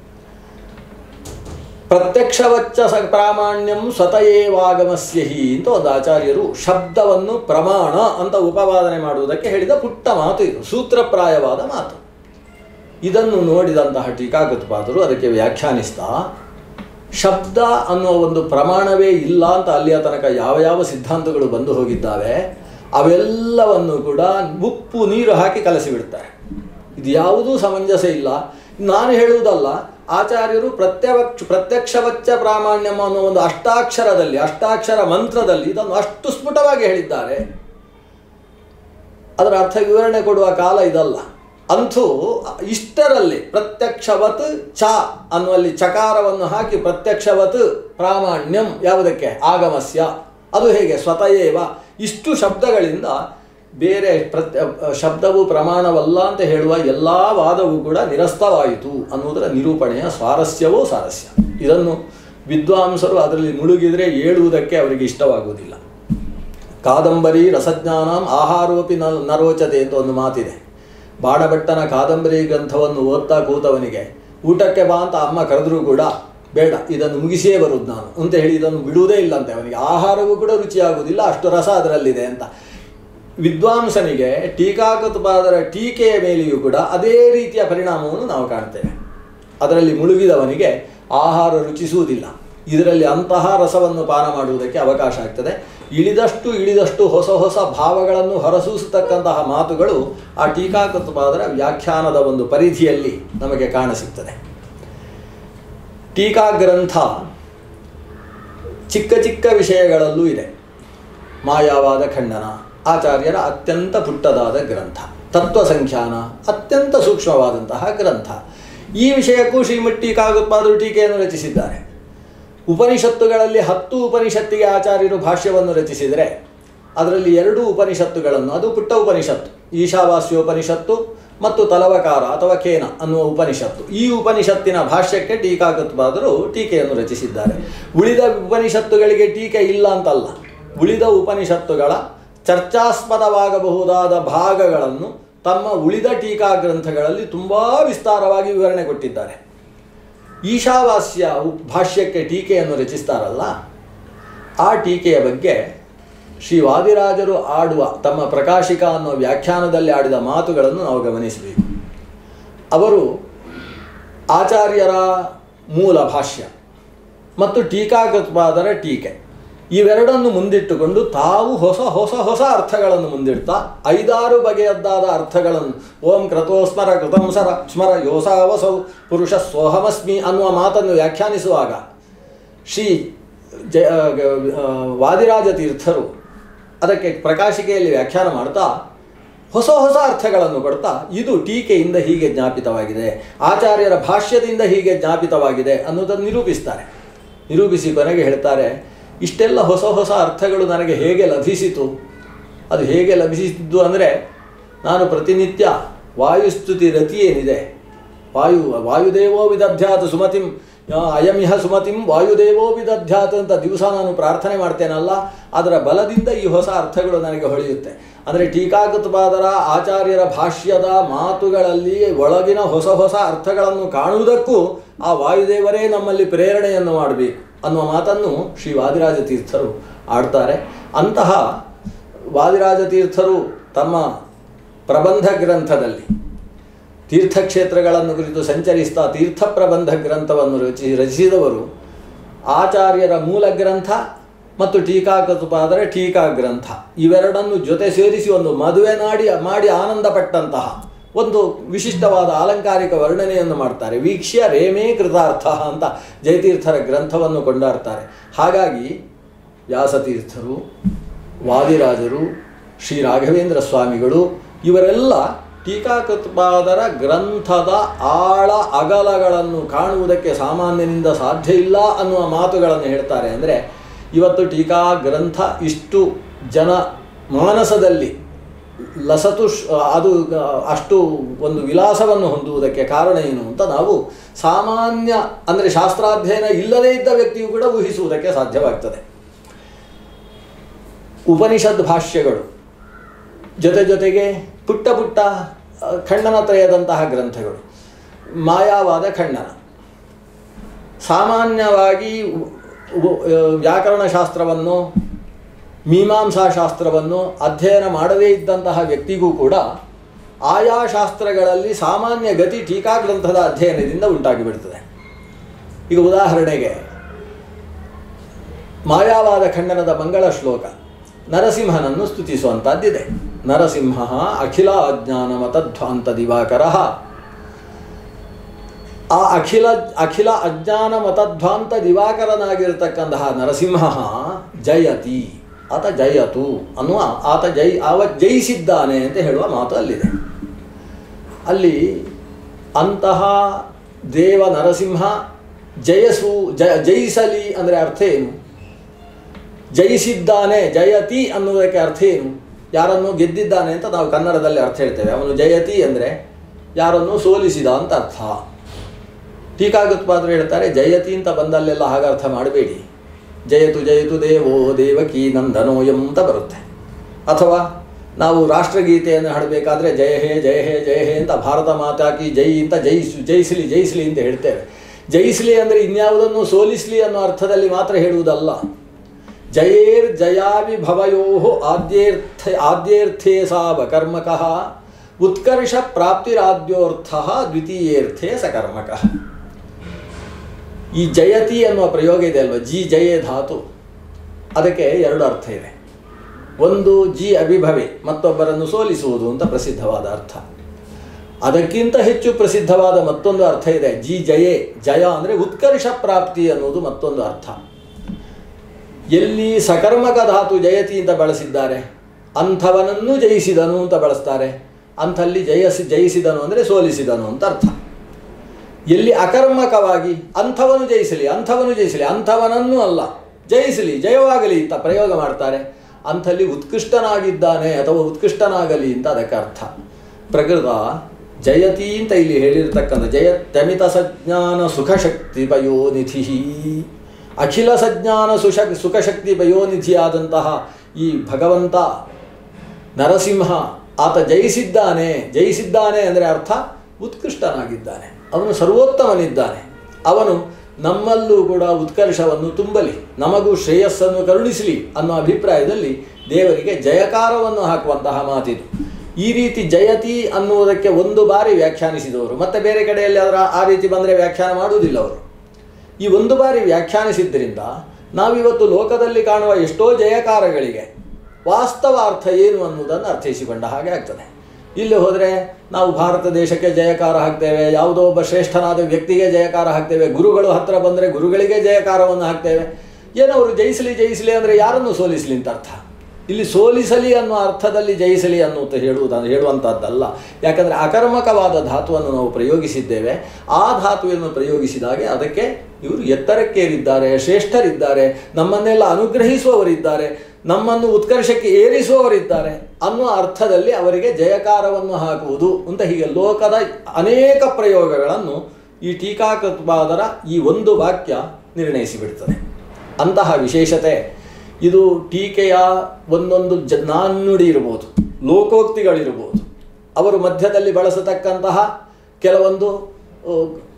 ಪ್ರತ್ಯಕ್ಷವಚ್ಚ ಸ ಪ್ರಾಮಾಣ್ಯಂ ಸ್ವತಯೇವಾಗಮಸ್ಯ ಹಿ ಅಂತ ಒಂದು ಆಚಾರ್ಯರು ಶಬ್ದವನ್ನು ಪ್ರಮಾಣ ಅಂತ ಉಪವಾದನೆ ಮಾಡುವುದಕ್ಕೆ ಹೇಳಿದ ಪುಟ್ಟ ಮಾತು ಇದು ಸೂತ್ರಪ್ರಾಯವಾದ ಮಾತು ಇದನ್ನು ನೋಡಿದಂತಹ ಟೀಕಾಕೃತ್ಪಾದರು ಅದಕ್ಕೆ ವ್ಯಾಖ್ಯಾನಿಸ್ತಾ ಶಬ್ದ ಅನ್ನುವ ಒಂದು ಪ್ರಮಾಣವೇ ಇಲ್ಲ ಅಂತ ಅಲ್ಲಿಯ ತನಕ ಯಾವ ಯಾವ ಸಿದ್ಧಾಂತಗಳು ಬಂದು ಹೋಗಿದ್ದಾವೆ ಅವೆಲ್ಲವನ್ನು ಕೂಡ ಉಪ್ಪು ನೀರು ಹಾಕಿ ಕಲಸಿಬಿಡ್ತಾರೆ ಇದು ಯಾವುದೂ ಸಮಂಜಸ ಇಲ್ಲ ನಾನು ಹೇಳುವುದಲ್ಲ ಆಚಾರ್ಯರು ಪ್ರತ್ಯವಕ್ಷ ಪ್ರತ್ಯಕ್ಷವಚ್ಚ ಪ್ರಾಮಾಣ್ಯಂ ಅನ್ನೋ ಒಂದು ಅಷ್ಟಾಕ್ಷರದಲ್ಲಿ ಅಷ್ಟಾಕ್ಷರ ಮಂತ್ರದಲ್ಲಿ ಇದನ್ನು ಅಷ್ಟು ಸ್ಫುಟವಾಗಿ ಹೇಳಿದ್ದಾರೆ ಅದರ ಅರ್ಥ ವಿವರಣೆ ಕೊಡುವ ಕಾಲ ಇದಲ್ಲ ಅಂಥೂ ಇಷ್ಟರಲ್ಲಿ ಪ್ರತ್ಯಕ್ಷವತ್ ಚ ಅನ್ನುವಲ್ಲಿ ಚಕಾರವನ್ನು ಹಾಕಿ ಪ್ರತ್ಯಕ್ಷವತ್ ಪ್ರಾಮಾಣ್ಯಂ ಯಾವುದಕ್ಕೆ ಆಗಮಸ್ಯ ಅದು ಹೇಗೆ ಸ್ವತಯೇವ ಇಷ್ಟು ಶಬ್ದಗಳಿಂದ ಬೇರೆ ಪ್ರತ್ಯ ಶಬ್ದವು ಪ್ರಮಾಣವಲ್ಲ ಅಂತ ಹೇಳುವ ಎಲ್ಲ ವಾದವೂ ಕೂಡ ನಿರಸ್ತವಾಯಿತು ಅನ್ನುವುದರ ನಿರೂಪಣೆಯ ಸ್ವಾರಸ್ಯವೋ ಸ್ವಾರಸ್ಯ ಇದನ್ನು ವಿದ್ವಾಂಸರು ಅದರಲ್ಲಿ ಮುಳುಗಿದರೆ ಏಳುವುದಕ್ಕೆ ಅವರಿಗೆ ಇಷ್ಟವಾಗುವುದಿಲ್ಲ ಕಾದಂಬರಿ ರಸಜ್ಞಾನಂ ಆಹಾರೋಪಿ ನ ನರೋಚತೆ ಅಂತ ಒಂದು ಮಾತಿದೆ ಬಾಣಭಟ್ಟನ ಕಾದಂಬರಿ ಗ್ರಂಥವನ್ನು ಓದ್ತಾ ಕೂತವನಿಗೆ ಊಟಕ್ಕೆ ಬಾ ಅಂತ ಅಮ್ಮ ಕರೆದರೂ ಕೂಡ ಬೇಡ ಇದನ್ನು ಮುಗಿಸಿಯೇ ಬರುವುದು ನಾನು ಅಂತ ಹೇಳಿ ಇದನ್ನು ಬಿಡುವುದೇ ಇಲ್ಲ ಅಂತೆ ಅವನಿಗೆ ಆಹಾರವೂ ಕೂಡ ರುಚಿಯಾಗುವುದಿಲ್ಲ ಅಷ್ಟು ರಸ ಅದರಲ್ಲಿದೆ ಅಂತ ವಿದ್ವಾಂಸನಿಗೆ ಟೀಕಾಕೃತಪಾದರ ಟೀಕೆಯ ಮೇಲೆಯೂ ಕೂಡ ಅದೇ ರೀತಿಯ ಪರಿಣಾಮವನ್ನು ನಾವು ಕಾಣ್ತೇವೆ ಅದರಲ್ಲಿ ಮುಳುಗಿದವನಿಗೆ ಆಹಾರ ರುಚಿಸುವುದಿಲ್ಲ ಇದರಲ್ಲಿ ಅಂತಹ ರಸವನ್ನು ಪಾನ ಮಾಡುವುದಕ್ಕೆ ಅವಕಾಶ ಆಗ್ತದೆ ಇಳಿದಷ್ಟು ಇಳಿದಷ್ಟು ಹೊಸ ಹೊಸ ಭಾವಗಳನ್ನು ಹೊರಸೂಸತಕ್ಕಂತಹ ಮಾತುಗಳು ಆ ಟೀಕಾಕೃತಪಾದರ ವ್ಯಾಖ್ಯಾನದ ಒಂದು ಪರಿಧಿಯಲ್ಲಿ ನಮಗೆ ಕಾಣಸಿಗ್ತದೆ ಟೀಕಾ ಗ್ರಂಥ ಚಿಕ್ಕ ಚಿಕ್ಕ ವಿಷಯಗಳಲ್ಲೂ ಇದೆ ಮಾಯಾವಾದ ಖಂಡನ ಆಚಾರ್ಯರ ಅತ್ಯಂತ ಪುಟ್ಟದಾದ ಗ್ರಂಥ ತತ್ವ ಸಂಖ್ಯಾನ ಅತ್ಯಂತ ಸೂಕ್ಷ್ಮವಾದಂತಹ ಗ್ರಂಥ ಈ ವಿಷಯಕ್ಕೂ ಶ್ರೀಮಠ್ ಟೀಕಾಗುತ್ಪಾದರು ಟೀಕೆಯನ್ನು ರಚಿಸಿದ್ದಾರೆ ಉಪನಿಷತ್ತುಗಳಲ್ಲಿ ಹತ್ತು ಉಪನಿಷತ್ತಿಗೆ ಆಚಾರ್ಯರು ಭಾಷ್ಯವನ್ನು ರಚಿಸಿದರೆ ಅದರಲ್ಲಿ ಎರಡು ಉಪನಿಷತ್ತುಗಳನ್ನು ಅದು ಪುಟ್ಟ ಉಪನಿಷತ್ತು ಈಶಾವಾಸ್ಯೋಪನಿಷತ್ತು ಮತ್ತು ತಲವಕಾರ ಅಥವಾ ಕೇನ ಅನ್ನುವ ಉಪನಿಷತ್ತು ಈ ಉಪನಿಷತ್ತಿನ ಭಾಷ್ಯಕ್ಕೆ ಟೀಕಾಕೃತ್ಪಾದರು ಟೀಕೆಯನ್ನು ರಚಿಸಿದ್ದಾರೆ ಉಳಿದ ಉಪನಿಷತ್ತುಗಳಿಗೆ ಟೀಕೆ ಇಲ್ಲ ಅಂತಲ್ಲ ಉಳಿದ ಉಪನಿಷತ್ತುಗಳ ಚರ್ಚಾಸ್ಪದವಾಗಬಹುದಾದ ಭಾಗಗಳನ್ನು ತಮ್ಮ ಉಳಿದ ಟೀಕಾ ಗ್ರಂಥಗಳಲ್ಲಿ ತುಂಬ ವಿಸ್ತಾರವಾಗಿ ವಿವರಣೆ ಕೊಟ್ಟಿದ್ದಾರೆ ಈಶಾವಾಸ್ಯ ಉಪ್- ಭಾಷ್ಯಕ್ಕೆ ಟೀಕೆಯನ್ನು ರಚಿಸ್ತಾರಲ್ಲ ಆ ಟೀಕೆಯ ಬಗ್ಗೆ ಶ್ರೀ ವಾದಿರಾಜರು ಆಡುವ ತಮ್ಮ ಪ್ರಕಾಶಿಕ ಅನ್ನೋ ವ್ಯಾಖ್ಯಾನದಲ್ಲಿ ಆಡಿದ ಮಾತುಗಳನ್ನು ನಾವು ಗಮನಿಸಬೇಕು ಅವರು ಆಚಾರ್ಯರ ಮೂಲ ಭಾಷ್ಯ ಮತ್ತು ಟೀಕಾಕೃತ್ಪಾದರ ಟೀಕೆ ಇವೆರಡನ್ನು ಮುಂದಿಟ್ಟುಕೊಂಡು ತಾವು ಹೊಸ ಹೊಸ ಹೊಸ ಅರ್ಥಗಳನ್ನು ಮುಂದಿಡ್ತಾ ಐದಾರು ಬಗೆಯದ್ದಾದ ಅರ್ಥಗಳನ್ನು ಓಂ ಕ್ರತೋ ಸ್ಮರ ಕೃತಂ ಸರ ಸ್ಮರ ಯೋಸಾವಸೌ ಪುರುಷ ಸೋಹಮಸ್ಮಿ ಅನ್ನುವ ಮಾತನ್ನು ವ್ಯಾಖ್ಯಾನಿಸುವಾಗ ಶ್ರೀ ಜ ಆ, ವಾದಿರಾಜ ತೀರ್ಥರು ಅದಕ್ಕೆ ಪ್ರಕಾಶಿಕೆಯಲ್ಲಿ ವ್ಯಾಖ್ಯಾನ ಮಾಡ್ತಾ ಹೊಸ ಹೊಸ ಅರ್ಥಗಳನ್ನು ಕೊಡ್ತಾ ಇದು ಟೀಕೆಯಿಂದ ಹೀಗೆ ಜ್ಞಾಪಿತವಾಗಿದೆ ಆಚಾರ್ಯರ ಭಾಷ್ಯದಿಂದ ಹೀಗೆ ಜ್ಞಾಪಿತವಾಗಿದೆ ಅನ್ನೋದನ್ನು ನಿರೂಪಿಸ್ತಾರೆ ನಿರೂಪಿಸಿ ಕೊನೆಗೆ ಹೇಳ್ತಾರೆ ಇಷ್ಟೆಲ್ಲ ಹೊಸ ಹೊಸ ಅರ್ಥಗಳು ನನಗೆ ಹೇಗೆ ಲಭಿಸಿತು ಅದು ಹೇಗೆ ಲಭಿಸಿದ್ದು ಅಂದರೆ ನಾನು ಪ್ರತಿನಿತ್ಯ ವಾಯುಸ್ತುತಿ ರತಿ ಏನಿದೆ ವಾಯು ವಾಯುದೇವೋ ವಿದಧ್ಯಾತ್ ಸುಮತಿಂ ಆ, ಅಯಮಿಹ ಸುಮತಿಂ ವಾಯುದೇವೋ ವಿದಧ್ಯಾತ್ ಅಂತ ದಿವಸ ನಾನು ಪ್ರಾರ್ಥನೆ ಮಾಡ್ತೇನಲ್ಲ ಅದರ ಬಲದಿಂದ ಈ ಹೊಸ ಅರ್ಥಗಳು ನನಗೆ ಹೊಳೆಯುತ್ತೆ ಅಂದರೆ ಟೀಕಾಕೃತಪಾದರ ಆಚಾರ್ಯರ ಭಾಷ್ಯದ ಮಾತುಗಳಲ್ಲಿ ಒಳಗಿನ ಹೊಸ ಹೊಸ ಅರ್ಥಗಳನ್ನು ಕಾಣುವುದಕ್ಕೂ ಆ ವಾಯುದೇವರೇ ನಮ್ಮಲ್ಲಿ ಪ್ರೇರಣೆಯನ್ನು ಮಾಡಬೇಕು ಅನ್ನುವ ಮಾತನ್ನು ಶ್ರೀ ವಾದಿರಾಜ ತೀರ್ಥರು ಆಡ್ತಾರೆ ಅಂತಹ ವಾದಿರಾಜ ತೀರ್ಥರು ತಮ್ಮ ಪ್ರಬಂಧ ಗ್ರಂಥದಲ್ಲಿ ತೀರ್ಥಕ್ಷೇತ್ರಗಳನ್ನು ಕುರಿತು ಸಂಚರಿಸ್ತಾ ತೀರ್ಥ ಪ್ರಬಂಧ ಗ್ರಂಥವನ್ನು ರಚಿ ರಚಿಸಿದವರು ಆಚಾರ್ಯರ ಮೂಲ ಗ್ರಂಥ ಮತ್ತು ಟೀಕಾಕೃತಪಾದರ ಟೀಕಾ ಗ್ರಂಥ ಇವೆರಡನ್ನು ಜೊತೆ ಸೇರಿಸಿ ಒಂದು ಮದುವೆ ನಾಡಿ ಮಾಡಿ ಆನಂದ ಪಟ್ಟಂತಹ ಒಂದು ವಿಶಿಷ್ಟವಾದ ಆಲಂಕಾರಿಕ ವರ್ಣನೆಯನ್ನು ಮಾಡ್ತಾರೆ ವೀಕ್ಷ್ಯ ರೇಮೇ ಕೃತಾರ್ಥ ಅಂತ ಜಯತೀರ್ಥರ ಗ್ರಂಥವನ್ನು ಕೊಂಡಾಡ್ತಾರೆ ಹಾಗಾಗಿ ವ್ಯಾಸತೀರ್ಥರು ವಾದಿರಾಜರು ಶ್ರೀ ರಾಘವೇಂದ್ರ ಸ್ವಾಮಿಗಳು ಇವರೆಲ್ಲ ಟೀಕಾಕೃತ್ಪಾದರ ಗ್ರಂಥದ ಆಳ ಅಗಲಗಳನ್ನು ಕಾಣುವುದಕ್ಕೆ ಸಾಮಾನ್ಯನಿಂದ ಸಾಧ್ಯ ಇಲ್ಲ ಅನ್ನುವ ಮಾತುಗಳನ್ನು ಹೇಳ್ತಾರೆ ಅಂದರೆ ಇವತ್ತು ಟೀಕಾ ಗ್ರಂಥ ಇಷ್ಟು ಜನ ಮಾನಸದಲ್ಲಿ ಲಸತು ಶ್- ಅದು ಅಷ್ಟು ಒಂದು ವಿಲಾಸವನ್ನು ಹೊಂದುವುದಕ್ಕೆ ಕಾರಣ ಏನು ಅಂತ ನಾವು ಸಾಮಾನ್ಯ ಅಂದರೆ ಶಾಸ್ತ್ರಾಧ್ಯಯನ ಇಲ್ಲದೇ ಇದ್ದ ವ್ಯಕ್ತಿಯು ಕೂಡ ಊಹಿಸುವುದಕ್ಕೆ ಸಾಧ್ಯವಾಗ್ತದೆ ಉಪನಿಷತ್ ಭಾಷ್ಯಗಳು ಜೊತೆ ಜೊತೆಗೆ ಪುಟ್ಟ ಪುಟ್ಟ ಆ, ಖಂಡನತ್ರಯದಂತಹ ಗ್ರಂಥಗಳು ಮಾಯಾವಾದ ಖಂಡನ ಸಾಮಾನ್ಯವಾಗಿ ಉ- ಉ- ಆ, ವ್ಯಾಕರಣಶಾಸ್ತ್ರವನ್ನು ಮೀಮಾಂಸಾಶಾಸ್ತ್ರವನ್ನು ಅಧ್ಯಯನ ಮಾಡದೇ ಇದ್ದಂತಹ ವ್ಯಕ್ತಿಗೂ ಕೂಡ ಆಯಾ ಶಾಸ್ತ್ರಗಳಲ್ಲಿ ಸಾಮಾನ್ಯ ಗತಿ ಟೀಕಾ ಗ್ರಂಥದ ಅಧ್ಯಯನದಿಂದ ಉಂಟಾಗಿಬಿಡ್ತದೆ ಈಗ ಉದಾಹರಣೆಗೆ ಮಾಯಾವಾದ ಖಂಡನದ ಮಂಗಳ ಶ್ಲೋಕ ನರಸಿಂಹನನ್ನು ಸ್ತುತಿಸುವಂಥದ್ದಿದೆ ನರಸಿಂಹ ಅಖಿಲ ಅಜ್ಞಾನ ಮತಧ್ವಾಂತ ದಿವಾಕರ ಆ ಅಖಿಲ ಅಖಿಲ ಅಜ್ಞಾನ ಮತಧ್ವಾಂತ ದಿವಾಕರನಾಗಿರತಕ್ಕಂತಹ ನರಸಿಂಹ ಜಯತಿ ಆತ ಜಯತು ಅನ್ನುವ ಆತ ಜೈ ಆವ ಜಯಿಸಿದ್ದಾನೆ ಅಂತ ಹೇಳುವ ಮಾತು ಅಲ್ಲಿದೆ ಅಲ್ಲಿ ಅಂತಹ ದೇವ ನರಸಿಂಹ ಜಯಸು ಜ ಜಯಿಸಲಿ ಅಂದರೆ ಅರ್ಥ ಏನು ಜಯಿಸಿದ್ದಾನೆ ಜಯತಿ ಅನ್ನುವುದಕ್ಕೆ ಅರ್ಥ ಏನು ಯಾರನ್ನು ಗೆದ್ದಿದ್ದಾನೆ ಅಂತ ನಾವು ಕನ್ನಡದಲ್ಲಿ ಅರ್ಥ ಹೇಳ್ತೇವೆ ಅವನು ಜಯತಿ ಅಂದರೆ ಯಾರನ್ನು ಸೋಲಿಸಿದ ಅಂತ ಅರ್ಥ ಟೀಕಾಗುತ್ಪಾದರು ಹೇಳ್ತಾರೆ ಜಯತಿ ಅಂತ ಬಂದಲ್ಲೆಲ್ಲ ಹಾಗೆ ಅರ್ಥ ಮಾಡಬೇಡಿ ಜಯತು ಜಯತು ದೇವೋ ದೇವಕಿ ನಂದನೋಯಂ ಅಂತ ಬರುತ್ತೆ ಅಥವಾ ನಾವು ರಾಷ್ಟ್ರಗೀತೆಯನ್ನು ಹಾಡಬೇಕಾದ್ರೆ ಜಯ ಹೇ ಜಯ ಹೇ ಜಯ ಹೇ ಅಂತ ಭಾರತ ಮಾತಾಕಿ ಜೈ ಅಂತ ಜಯಿಸು ಜಯಿಸಲಿ ಜಯಿಸಲಿ ಅಂತ ಹೇಳ್ತೇವೆ ಜಯಿಸಲಿ ಅಂದರೆ ಇನ್ಯಾವುದನ್ನು ಸೋಲಿಸಲಿ ಅನ್ನೋ ಅರ್ಥದಲ್ಲಿ ಮಾತ್ರ ಹೇಳುವುದಲ್ಲ ಜಯೇರ್ ಜಯಾವಿಭವಯೋ ಆದ್ಯೇರ್ಥ ಆದ್ಯೇರ್ಥೇ ಸಾವಕರ್ಮಕಃ ಉತ್ಕರ್ಷ ಪ್ರಾಪ್ತಿರಾದ್ಯೋರ್ಥ ದ್ವಿತೀಯೇರ್ಥೇ ಸಕರ್ಮಕಃ ಈ ಜಯತಿ ಅನ್ನುವ ಪ್ರಯೋಗ ಇದೆ ಅಲ್ವಾ ಜಿ ಜಯೇ ಧಾತು ಅದಕ್ಕೆ ಎರಡು ಅರ್ಥ ಇದೆ ಒಂದು ಜಿ ಅವಿಭವೆ ಮತ್ತೊಬ್ಬರನ್ನು ಸೋಲಿಸುವುದು ಅಂತ ಪ್ರಸಿದ್ಧವಾದ ಅರ್ಥ ಅದಕ್ಕಿಂತ ಹೆಚ್ಚು ಪ್ರಸಿದ್ಧವಾದ ಮತ್ತೊಂದು ಅರ್ಥ ಇದೆ ಜಿ ಜಯೇ ಜಯ ಅಂದರೆ ಉತ್ಕರ್ಷ ಪ್ರಾಪ್ತಿ ಅನ್ನೋದು ಮತ್ತೊಂದು ಅರ್ಥ ಎಲ್ಲಿ ಸಕರ್ಮಕ ಧಾತು ಜಯತಿ ಅಂತ ಬಳಸಿದ್ದಾರೆ ಅಂಥವನನ್ನು ಜಯಿಸಿದನು ಅಂತ ಬಳಸ್ತಾರೆ ಅಂಥಲ್ಲಿ ಜಯಸಿ ಜಯಿಸಿದನು ಅಂದರೆ ಸೋಲಿಸಿದನು ಅಂತ ಅರ್ಥ ಎಲ್ಲಿ ಅಕರ್ಮಕವಾಗಿ ಅಂಥವನು ಜಯಿಸಲಿ ಅಂಥವನು ಜಯಿಸಲಿ ಅಂಥವನನ್ನು ಅಲ್ಲ ಜಯಿಸಲಿ ಜಯವಾಗಲಿ ಅಂತ ಪ್ರಯೋಗ ಮಾಡ್ತಾರೆ ಅಂಥಲ್ಲಿ ಉತ್ಕೃಷ್ಟನಾಗಿದ್ದಾನೆ ಅಥವಾ ಉತ್ಕೃಷ್ಟನಾಗಲಿ ಅಂತ ಅದಕ್ಕೆ ಅರ್ಥ ಪ್ರಕೃತ ಜಯತಿ ಅಂತ ಇಲ್ಲಿ ಹೇಳಿರ್ತಕ್ಕಂಥ ಜಯ ತಮಿತ ಸಜ್ಞಾನ ಸುಖಶಕ್ತಿ ಪಯೋನಿಧಿ ಅಖಿಲ ಸಜ್ಞಾನ ಸುಶ ಸುಖಶಕ್ತಿ ಪಯೋನಿಧಿಯಾದಂತಹ ಈ ಭಗವಂತ ನರಸಿಂಹ ಆತ ಜಯಿಸಿದ್ದಾನೆ ಜಯಿಸಿದ್ದಾನೆ ಅಂದರೆ ಅರ್ಥ ಉತ್ಕೃಷ್ಟನಾಗಿದ್ದಾನೆ ಅವನು ಸರ್ವೋತ್ತಮನಿದ್ದಾನೆ ಅವನು ನಮ್ಮಲ್ಲೂ ಕೂಡ ಉತ್ಕರ್ಷವನ್ನು ತುಂಬಲಿ ನಮಗೂ ಶ್ರೇಯಸ್ಸನ್ನು ಕರುಣಿಸಲಿ ಅನ್ನೋ ಅಭಿಪ್ರಾಯದಲ್ಲಿ ದೇವರಿಗೆ ಜಯಕಾರವನ್ನು ಹಾಕುವಂತಹ ಮಾತಿದು ಈ ರೀತಿ ಜಯತಿ ಅನ್ನುವುದಕ್ಕೆ ಒಂದು ಬಾರಿ ವ್ಯಾಖ್ಯಾನಿಸಿದವರು ಮತ್ತೆ ಬೇರೆ ಕಡೆಯಲ್ಲಿ ಅದರ ಆ ರೀತಿ ಬಂದರೆ ವ್ಯಾಖ್ಯಾನ ಮಾಡುವುದಿಲ್ಲ ಅವರು ಈ ಒಂದು ಬಾರಿ ವ್ಯಾಖ್ಯಾನಿಸಿದ್ದರಿಂದ ನಾವಿವತ್ತು ಲೋಕದಲ್ಲಿ ಕಾಣುವ ಎಷ್ಟೋ ಜಯಕಾರಗಳಿಗೆ ವಾಸ್ತವ ಅರ್ಥ ಏನು ಅನ್ನುವುದನ್ನು ಅರ್ಥೈಸಿಕೊಂಡ ಹಾಗೆ ಆಗ್ತದೆ ಇಲ್ಲಿ ಹೋದರೆ ನಾವು ಭಾರತ ದೇಶಕ್ಕೆ ಜಯಕಾರ ಹಾಕ್ತೇವೆ ಯಾವುದೋ ಒಬ್ಬ ಶ್ರೇಷ್ಠನಾದ ವ್ಯಕ್ತಿಗೆ ಜಯಕಾರ ಹಾಕ್ತೇವೆ ಗುರುಗಳು ಹತ್ತಿರ ಬಂದರೆ ಗುರುಗಳಿಗೆ ಜಯಕಾರವನ್ನು ಹಾಕ್ತೇವೆ ಏನವರು ಜಯಿಸಲಿ ಜಯಿಸಲಿ ಅಂದರೆ ಯಾರನ್ನು ಸೋಲಿಸಲಿ ಅಂತ ಅರ್ಥ ಇಲ್ಲಿ ಸೋಲಿಸಲಿ ಅನ್ನೋ ಅರ್ಥದಲ್ಲಿ ಜಯಿಸಲಿ ಅನ್ನುತ್ತ ಹೇಳುವುದು ಹೇಳುವಂಥದ್ದಲ್ಲ ಯಾಕಂದರೆ ಅಕರ್ಮಕವಾದ ಧಾತುವನ್ನು ನಾವು ಪ್ರಯೋಗಿಸಿದ್ದೇವೆ ಆ ಧಾತುವನ್ನು ಪ್ರಯೋಗಿಸಿದಾಗೆ ಅದಕ್ಕೆ ಇವರು ಎತ್ತರಕ್ಕೇರಿದ್ದಾರೆ ಶ್ರೇಷ್ಠರಿದ್ದಾರೆ ನಮ್ಮನ್ನೆಲ್ಲ ಅನುಗ್ರಹಿಸುವವರಿದ್ದಾರೆ ನಮ್ಮನ್ನು ಉತ್ಕರ್ಷಕ್ಕೆ ಏರಿಸುವವರಿದ್ದಾರೆ ಅನ್ನುವ ಅರ್ಥದಲ್ಲಿ ಅವರಿಗೆ ಜಯಕಾರವನ್ನು ಹಾಕುವುದು ಅಂತ ಹೀಗೆ ಲೋಕದ ಅನೇಕ ಪ್ರಯೋಗಗಳನ್ನು ಈ ಟೀಕಾಕೃತ್ಪಾದರ ಈ ಒಂದು ವಾಕ್ಯ ನಿರ್ಣಯಿಸಿಬಿಡ್ತದೆ ಅಂತಹ ವಿಶೇಷತೆ ಇದು ಟೀಕೆಯ ಒಂದೊಂದು ಜ ನಾಣ್ಣುಡಿ ಇರ್ಬೋದು ಲೋಕೋಕ್ತಿಗಳಿರ್ಬೋದು ಅವರು ಮಧ್ಯದಲ್ಲಿ ಬಳಸತಕ್ಕಂತಹ ಕೆಲವೊಂದು ಆ,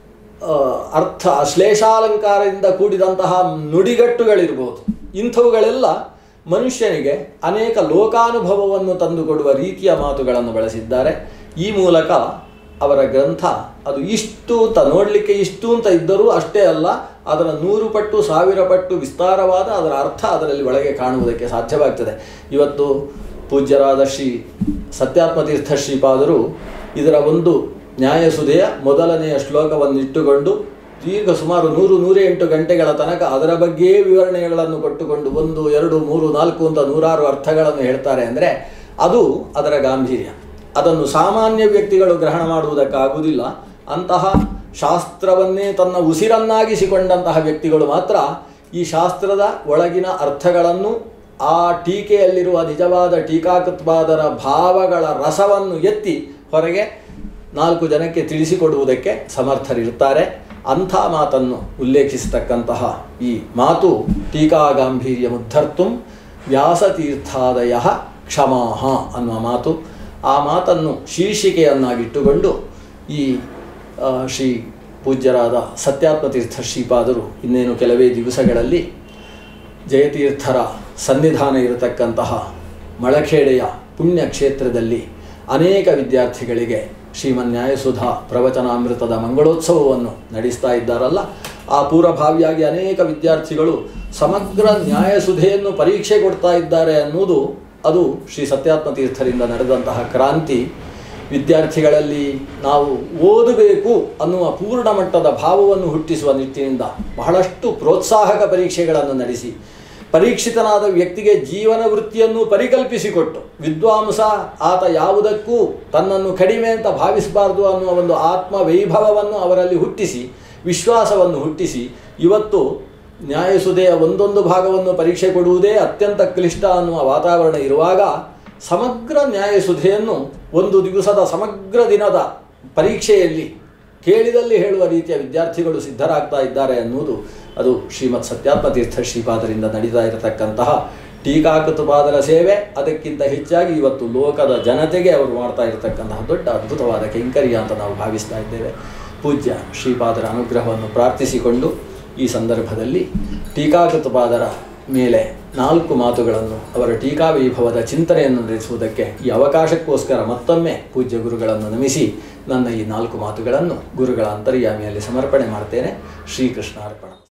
ಆ, ಅರ್ಥ ಶ್ಲೇಷಾಲಂಕಾರದಿಂದ ಕೂಡಿದಂತಹ ನುಡಿಗಟ್ಟುಗಳಿರ್ಬೋದು ಇಂಥವುಗಳೆಲ್ಲ ಮನುಷ್ಯನಿಗೆ ಅನೇಕ ಲೋಕಾನುಭವವನ್ನು ತಂದುಕೊಡುವ ರೀತಿಯ ಮಾತುಗಳನ್ನು ಬಳಸಿದ್ದಾರೆ ಈ ಮೂಲಕ ಅವರ ಗ್ರಂಥ ಅದು ಇಷ್ಟು ಅಂತ ನೋಡಲಿಕ್ಕೆ ಇಷ್ಟು ಅಂತ ಇದ್ದರೂ ಅಷ್ಟೇ ಅಲ್ಲ ಅದರ ನೂರು ಪಟ್ಟು ಸಾವಿರ ಪಟ್ಟು ವಿಸ್ತಾರವಾದ ಅದರ ಅರ್ಥ ಅದರಲ್ಲಿ ಒಳಗೆ ಕಾಣುವುದಕ್ಕೆ ಸಾಧ್ಯವಾಗ್ತದೆ ಇವತ್ತು ಪೂಜ್ಯರಾದ ಶ್ರೀ ಸತ್ಯಾತ್ಮತೀರ್ಥ ಶ್ರೀಪಾದರು ಇದರ ಒಂದು ನ್ಯಾಯಸುಧೆಯ ಮೊದಲನೆಯ ಶ್ಲೋಕವನ್ನು ಇಟ್ಟುಕೊಂಡು ದೀರ್ಘ ಸುಮಾರು ನೂರು ನೂರ ಎಂಟು ಗಂಟೆಗಳ ತನಕ ಅದರ ಬಗ್ಗೆಯೇ ವಿವರಣೆಗಳನ್ನು ಕೊಟ್ಟುಕೊಂಡು ಒಂದು ಎರಡು ಮೂರು ನಾಲ್ಕು ಅಂತ ನೂರಾರು ಅರ್ಥಗಳನ್ನು ಹೇಳ್ತಾರೆ ಅಂದರೆ ಅದು ಅದರ ಗಾಂಭೀರ್ಯ ಅದನ್ನು ಸಾಮಾನ್ಯ ವ್ಯಕ್ತಿಗಳು ಗ್ರಹಣ ಮಾಡುವುದಕ್ಕಾಗುವುದಿಲ್ಲ ಅಂತಹ ಶಾಸ್ತ್ರವನ್ನೇ ತನ್ನ ಉಸಿರನ್ನಾಗಿಸಿಕೊಂಡಂತಹ ವ್ಯಕ್ತಿಗಳು ಮಾತ್ರ ಈ ಶಾಸ್ತ್ರದ ಒಳಗಿನ ಅರ್ಥಗಳನ್ನು ಆ ಟೀಕೆಯಲ್ಲಿರುವ ನಿಜವಾದ ಟೀಕಾಕೃತ್ವಾದರ ಭಾವಗಳ ರಸವನ್ನು ಎತ್ತಿ ಹೊರಗೆ ನಾಲ್ಕು ಜನಕ್ಕೆ ತಿಳಿಸಿಕೊಡುವುದಕ್ಕೆ ಸಮರ್ಥರಿರ್ತಾರೆ ಅಂಥ ಮಾತನ್ನು ಉಲ್ಲೇಖಿಸತಕ್ಕಂತಹ ಈ ಮಾತು ಟೀಕಾಗಾಂಭೀರ್ಯ ಮುದ್ಧರ್ತು ವ್ಯಾಸತೀರ್ಥಾದಯ ಕ್ಷಮಾಹ ಅನ್ನುವ ಮಾತು ಆ ಮಾತನ್ನು ಶೀರ್ಷಿಕೆಯನ್ನಾಗಿಟ್ಟುಕೊಂಡು ಈ ಆ, ಶ್ರೀ ಪೂಜ್ಯರಾದ ಸತ್ಯಾತ್ಮತೀರ್ಥ ಶ್ರೀಪಾದರು ಇನ್ನೇನು ಕೆಲವೇ ದಿವಸಗಳಲ್ಲಿ ಜಯತೀರ್ಥರ ಸನ್ನಿಧಾನ ಇರತಕ್ಕಂತಹ ಮಳಖೇಡೆಯ ಪುಣ್ಯಕ್ಷೇತ್ರದಲ್ಲಿ ಅನೇಕ ವಿದ್ಯಾರ್ಥಿಗಳಿಗೆ ಶ್ರೀಮನ್ ನ್ಯಾಯಸುಧಾ ಪ್ರವಚನಾಮೃತದ ಮಂಗಳೋತ್ಸವವನ್ನು ನಡೆಸ್ತಾ ಇದ್ದಾರಲ್ಲ ಆ ಪೂರ್ವಭಾವಿಯಾಗಿ ಅನೇಕ ವಿದ್ಯಾರ್ಥಿಗಳು ಸಮಗ್ರ ನ್ಯಾಯಸುಧೆಯನ್ನು ಪರೀಕ್ಷೆ ಕೊಡ್ತಾ ಇದ್ದಾರೆ ಅನ್ನುವುದು ಅದು ಶ್ರೀ ಸತ್ಯಾತ್ಮ ತೀರ್ಥರಿಂದ ನಡೆದಂತಹ ಕ್ರಾಂತಿ ವಿದ್ಯಾರ್ಥಿಗಳಲ್ಲಿ ನಾವು ಓದಬೇಕು ಅನ್ನುವ ಪೂರ್ಣ ಮಟ್ಟದ ಭಾವವನ್ನು ಹುಟ್ಟಿಸುವ ನಿಟ್ಟಿನಿಂದ ಬಹಳಷ್ಟು ಪ್ರೋತ್ಸಾಹಕ ಪರೀಕ್ಷೆಗಳನ್ನು ನಡೆಸಿ ಪರೀಕ್ಷಿತನಾದ ವ್ಯಕ್ತಿಗೆ ಜೀವನ ವೃತ್ತಿಯನ್ನು ಪರಿಕಲ್ಪಿಸಿಕೊಟ್ಟು ವಿದ್ವಾಂಸ ಆತ ಯಾವುದಕ್ಕೂ ತನ್ನನ್ನು ಕಡಿಮೆ ಅಂತ ಭಾವಿಸಬಾರ್ದು ಅನ್ನುವ ಒಂದು ಆತ್ಮ ವೈಭವವನ್ನು ಅವರಲ್ಲಿ ಹುಟ್ಟಿಸಿ ವಿಶ್ವಾಸವನ್ನು ಹುಟ್ಟಿಸಿ ಇವತ್ತು ನ್ಯಾಯಸುದೆಯ ಒಂದೊಂದು ಭಾಗವನ್ನು ಪರೀಕ್ಷೆ ಕೊಡುವುದೇ ಅತ್ಯಂತ ಕ್ಲಿಷ್ಟ ಅನ್ನುವ ವಾತಾವರಣ ಇರುವಾಗ ಸಮಗ್ರ ನ್ಯಾಯಸುಧೆಯನ್ನು ಒಂದು ದಿವಸದ ಸಮಗ್ರ ದಿನದ ಪರೀಕ್ಷೆಯಲ್ಲಿ ಕೇಳಿದಲ್ಲಿ ಹೇಳುವ ರೀತಿಯ ವಿದ್ಯಾರ್ಥಿಗಳು ಸಿದ್ಧರಾಗ್ತಾ ಇದ್ದಾರೆ ಅನ್ನುವುದು ಅದು ಶ್ರೀಮತ್ ಸತ್ಯಾತ್ಮತೀರ್ಥ ಶ್ರೀಪಾದರಿಂದ ನಡೀತಾ ಇರತಕ್ಕಂತಹ ಟೀಕಾಕೃತಪಾದರ ಸೇವೆ ಅದಕ್ಕಿಂತ ಹೆಚ್ಚಾಗಿ ಇವತ್ತು ಲೋಕದ ಜನತೆಗೆ ಅವರು ಮಾಡ್ತಾ ಇರತಕ್ಕಂತಹ ದೊಡ್ಡ ಅದ್ಭುತವಾದ ಕೈಂಕರ್ಯ ಅಂತ ನಾವು ಭಾವಿಸ್ತಾ ಇದ್ದೇವೆ ಪೂಜ್ಯ ಶ್ರೀಪಾದರ ಅನುಗ್ರಹವನ್ನು ಪ್ರಾರ್ಥಿಸಿಕೊಂಡು ಈ ಸಂದರ್ಭದಲ್ಲಿ ಟೀಕಾಕೃತಪಾದರ ಮೇಲೆ ನಾಲ್ಕು ಮಾತುಗಳನ್ನು ಅವರ ಟೀಕಾ ವೈಭವದ ಚಿಂತನೆಯನ್ನು ನಡೆಸುವುದಕ್ಕೆ ಈ ಅವಕಾಶಕ್ಕೋಸ್ಕರ ಮತ್ತೊಮ್ಮೆ ಪೂಜ್ಯ ಗುರುಗಳನ್ನು ನಮಿಸಿ ನನ್ನ ಈ ನಾಲ್ಕು ಮಾತುಗಳನ್ನು ಗುರುಗಳ ಅಂತರ್ಯಾಮಿಯಲ್ಲಿ ಸಮರ್ಪಣೆ ಮಾಡ್ತೇನೆ ಶ್ರೀಕೃಷ್ಣಾರ್ಪಣ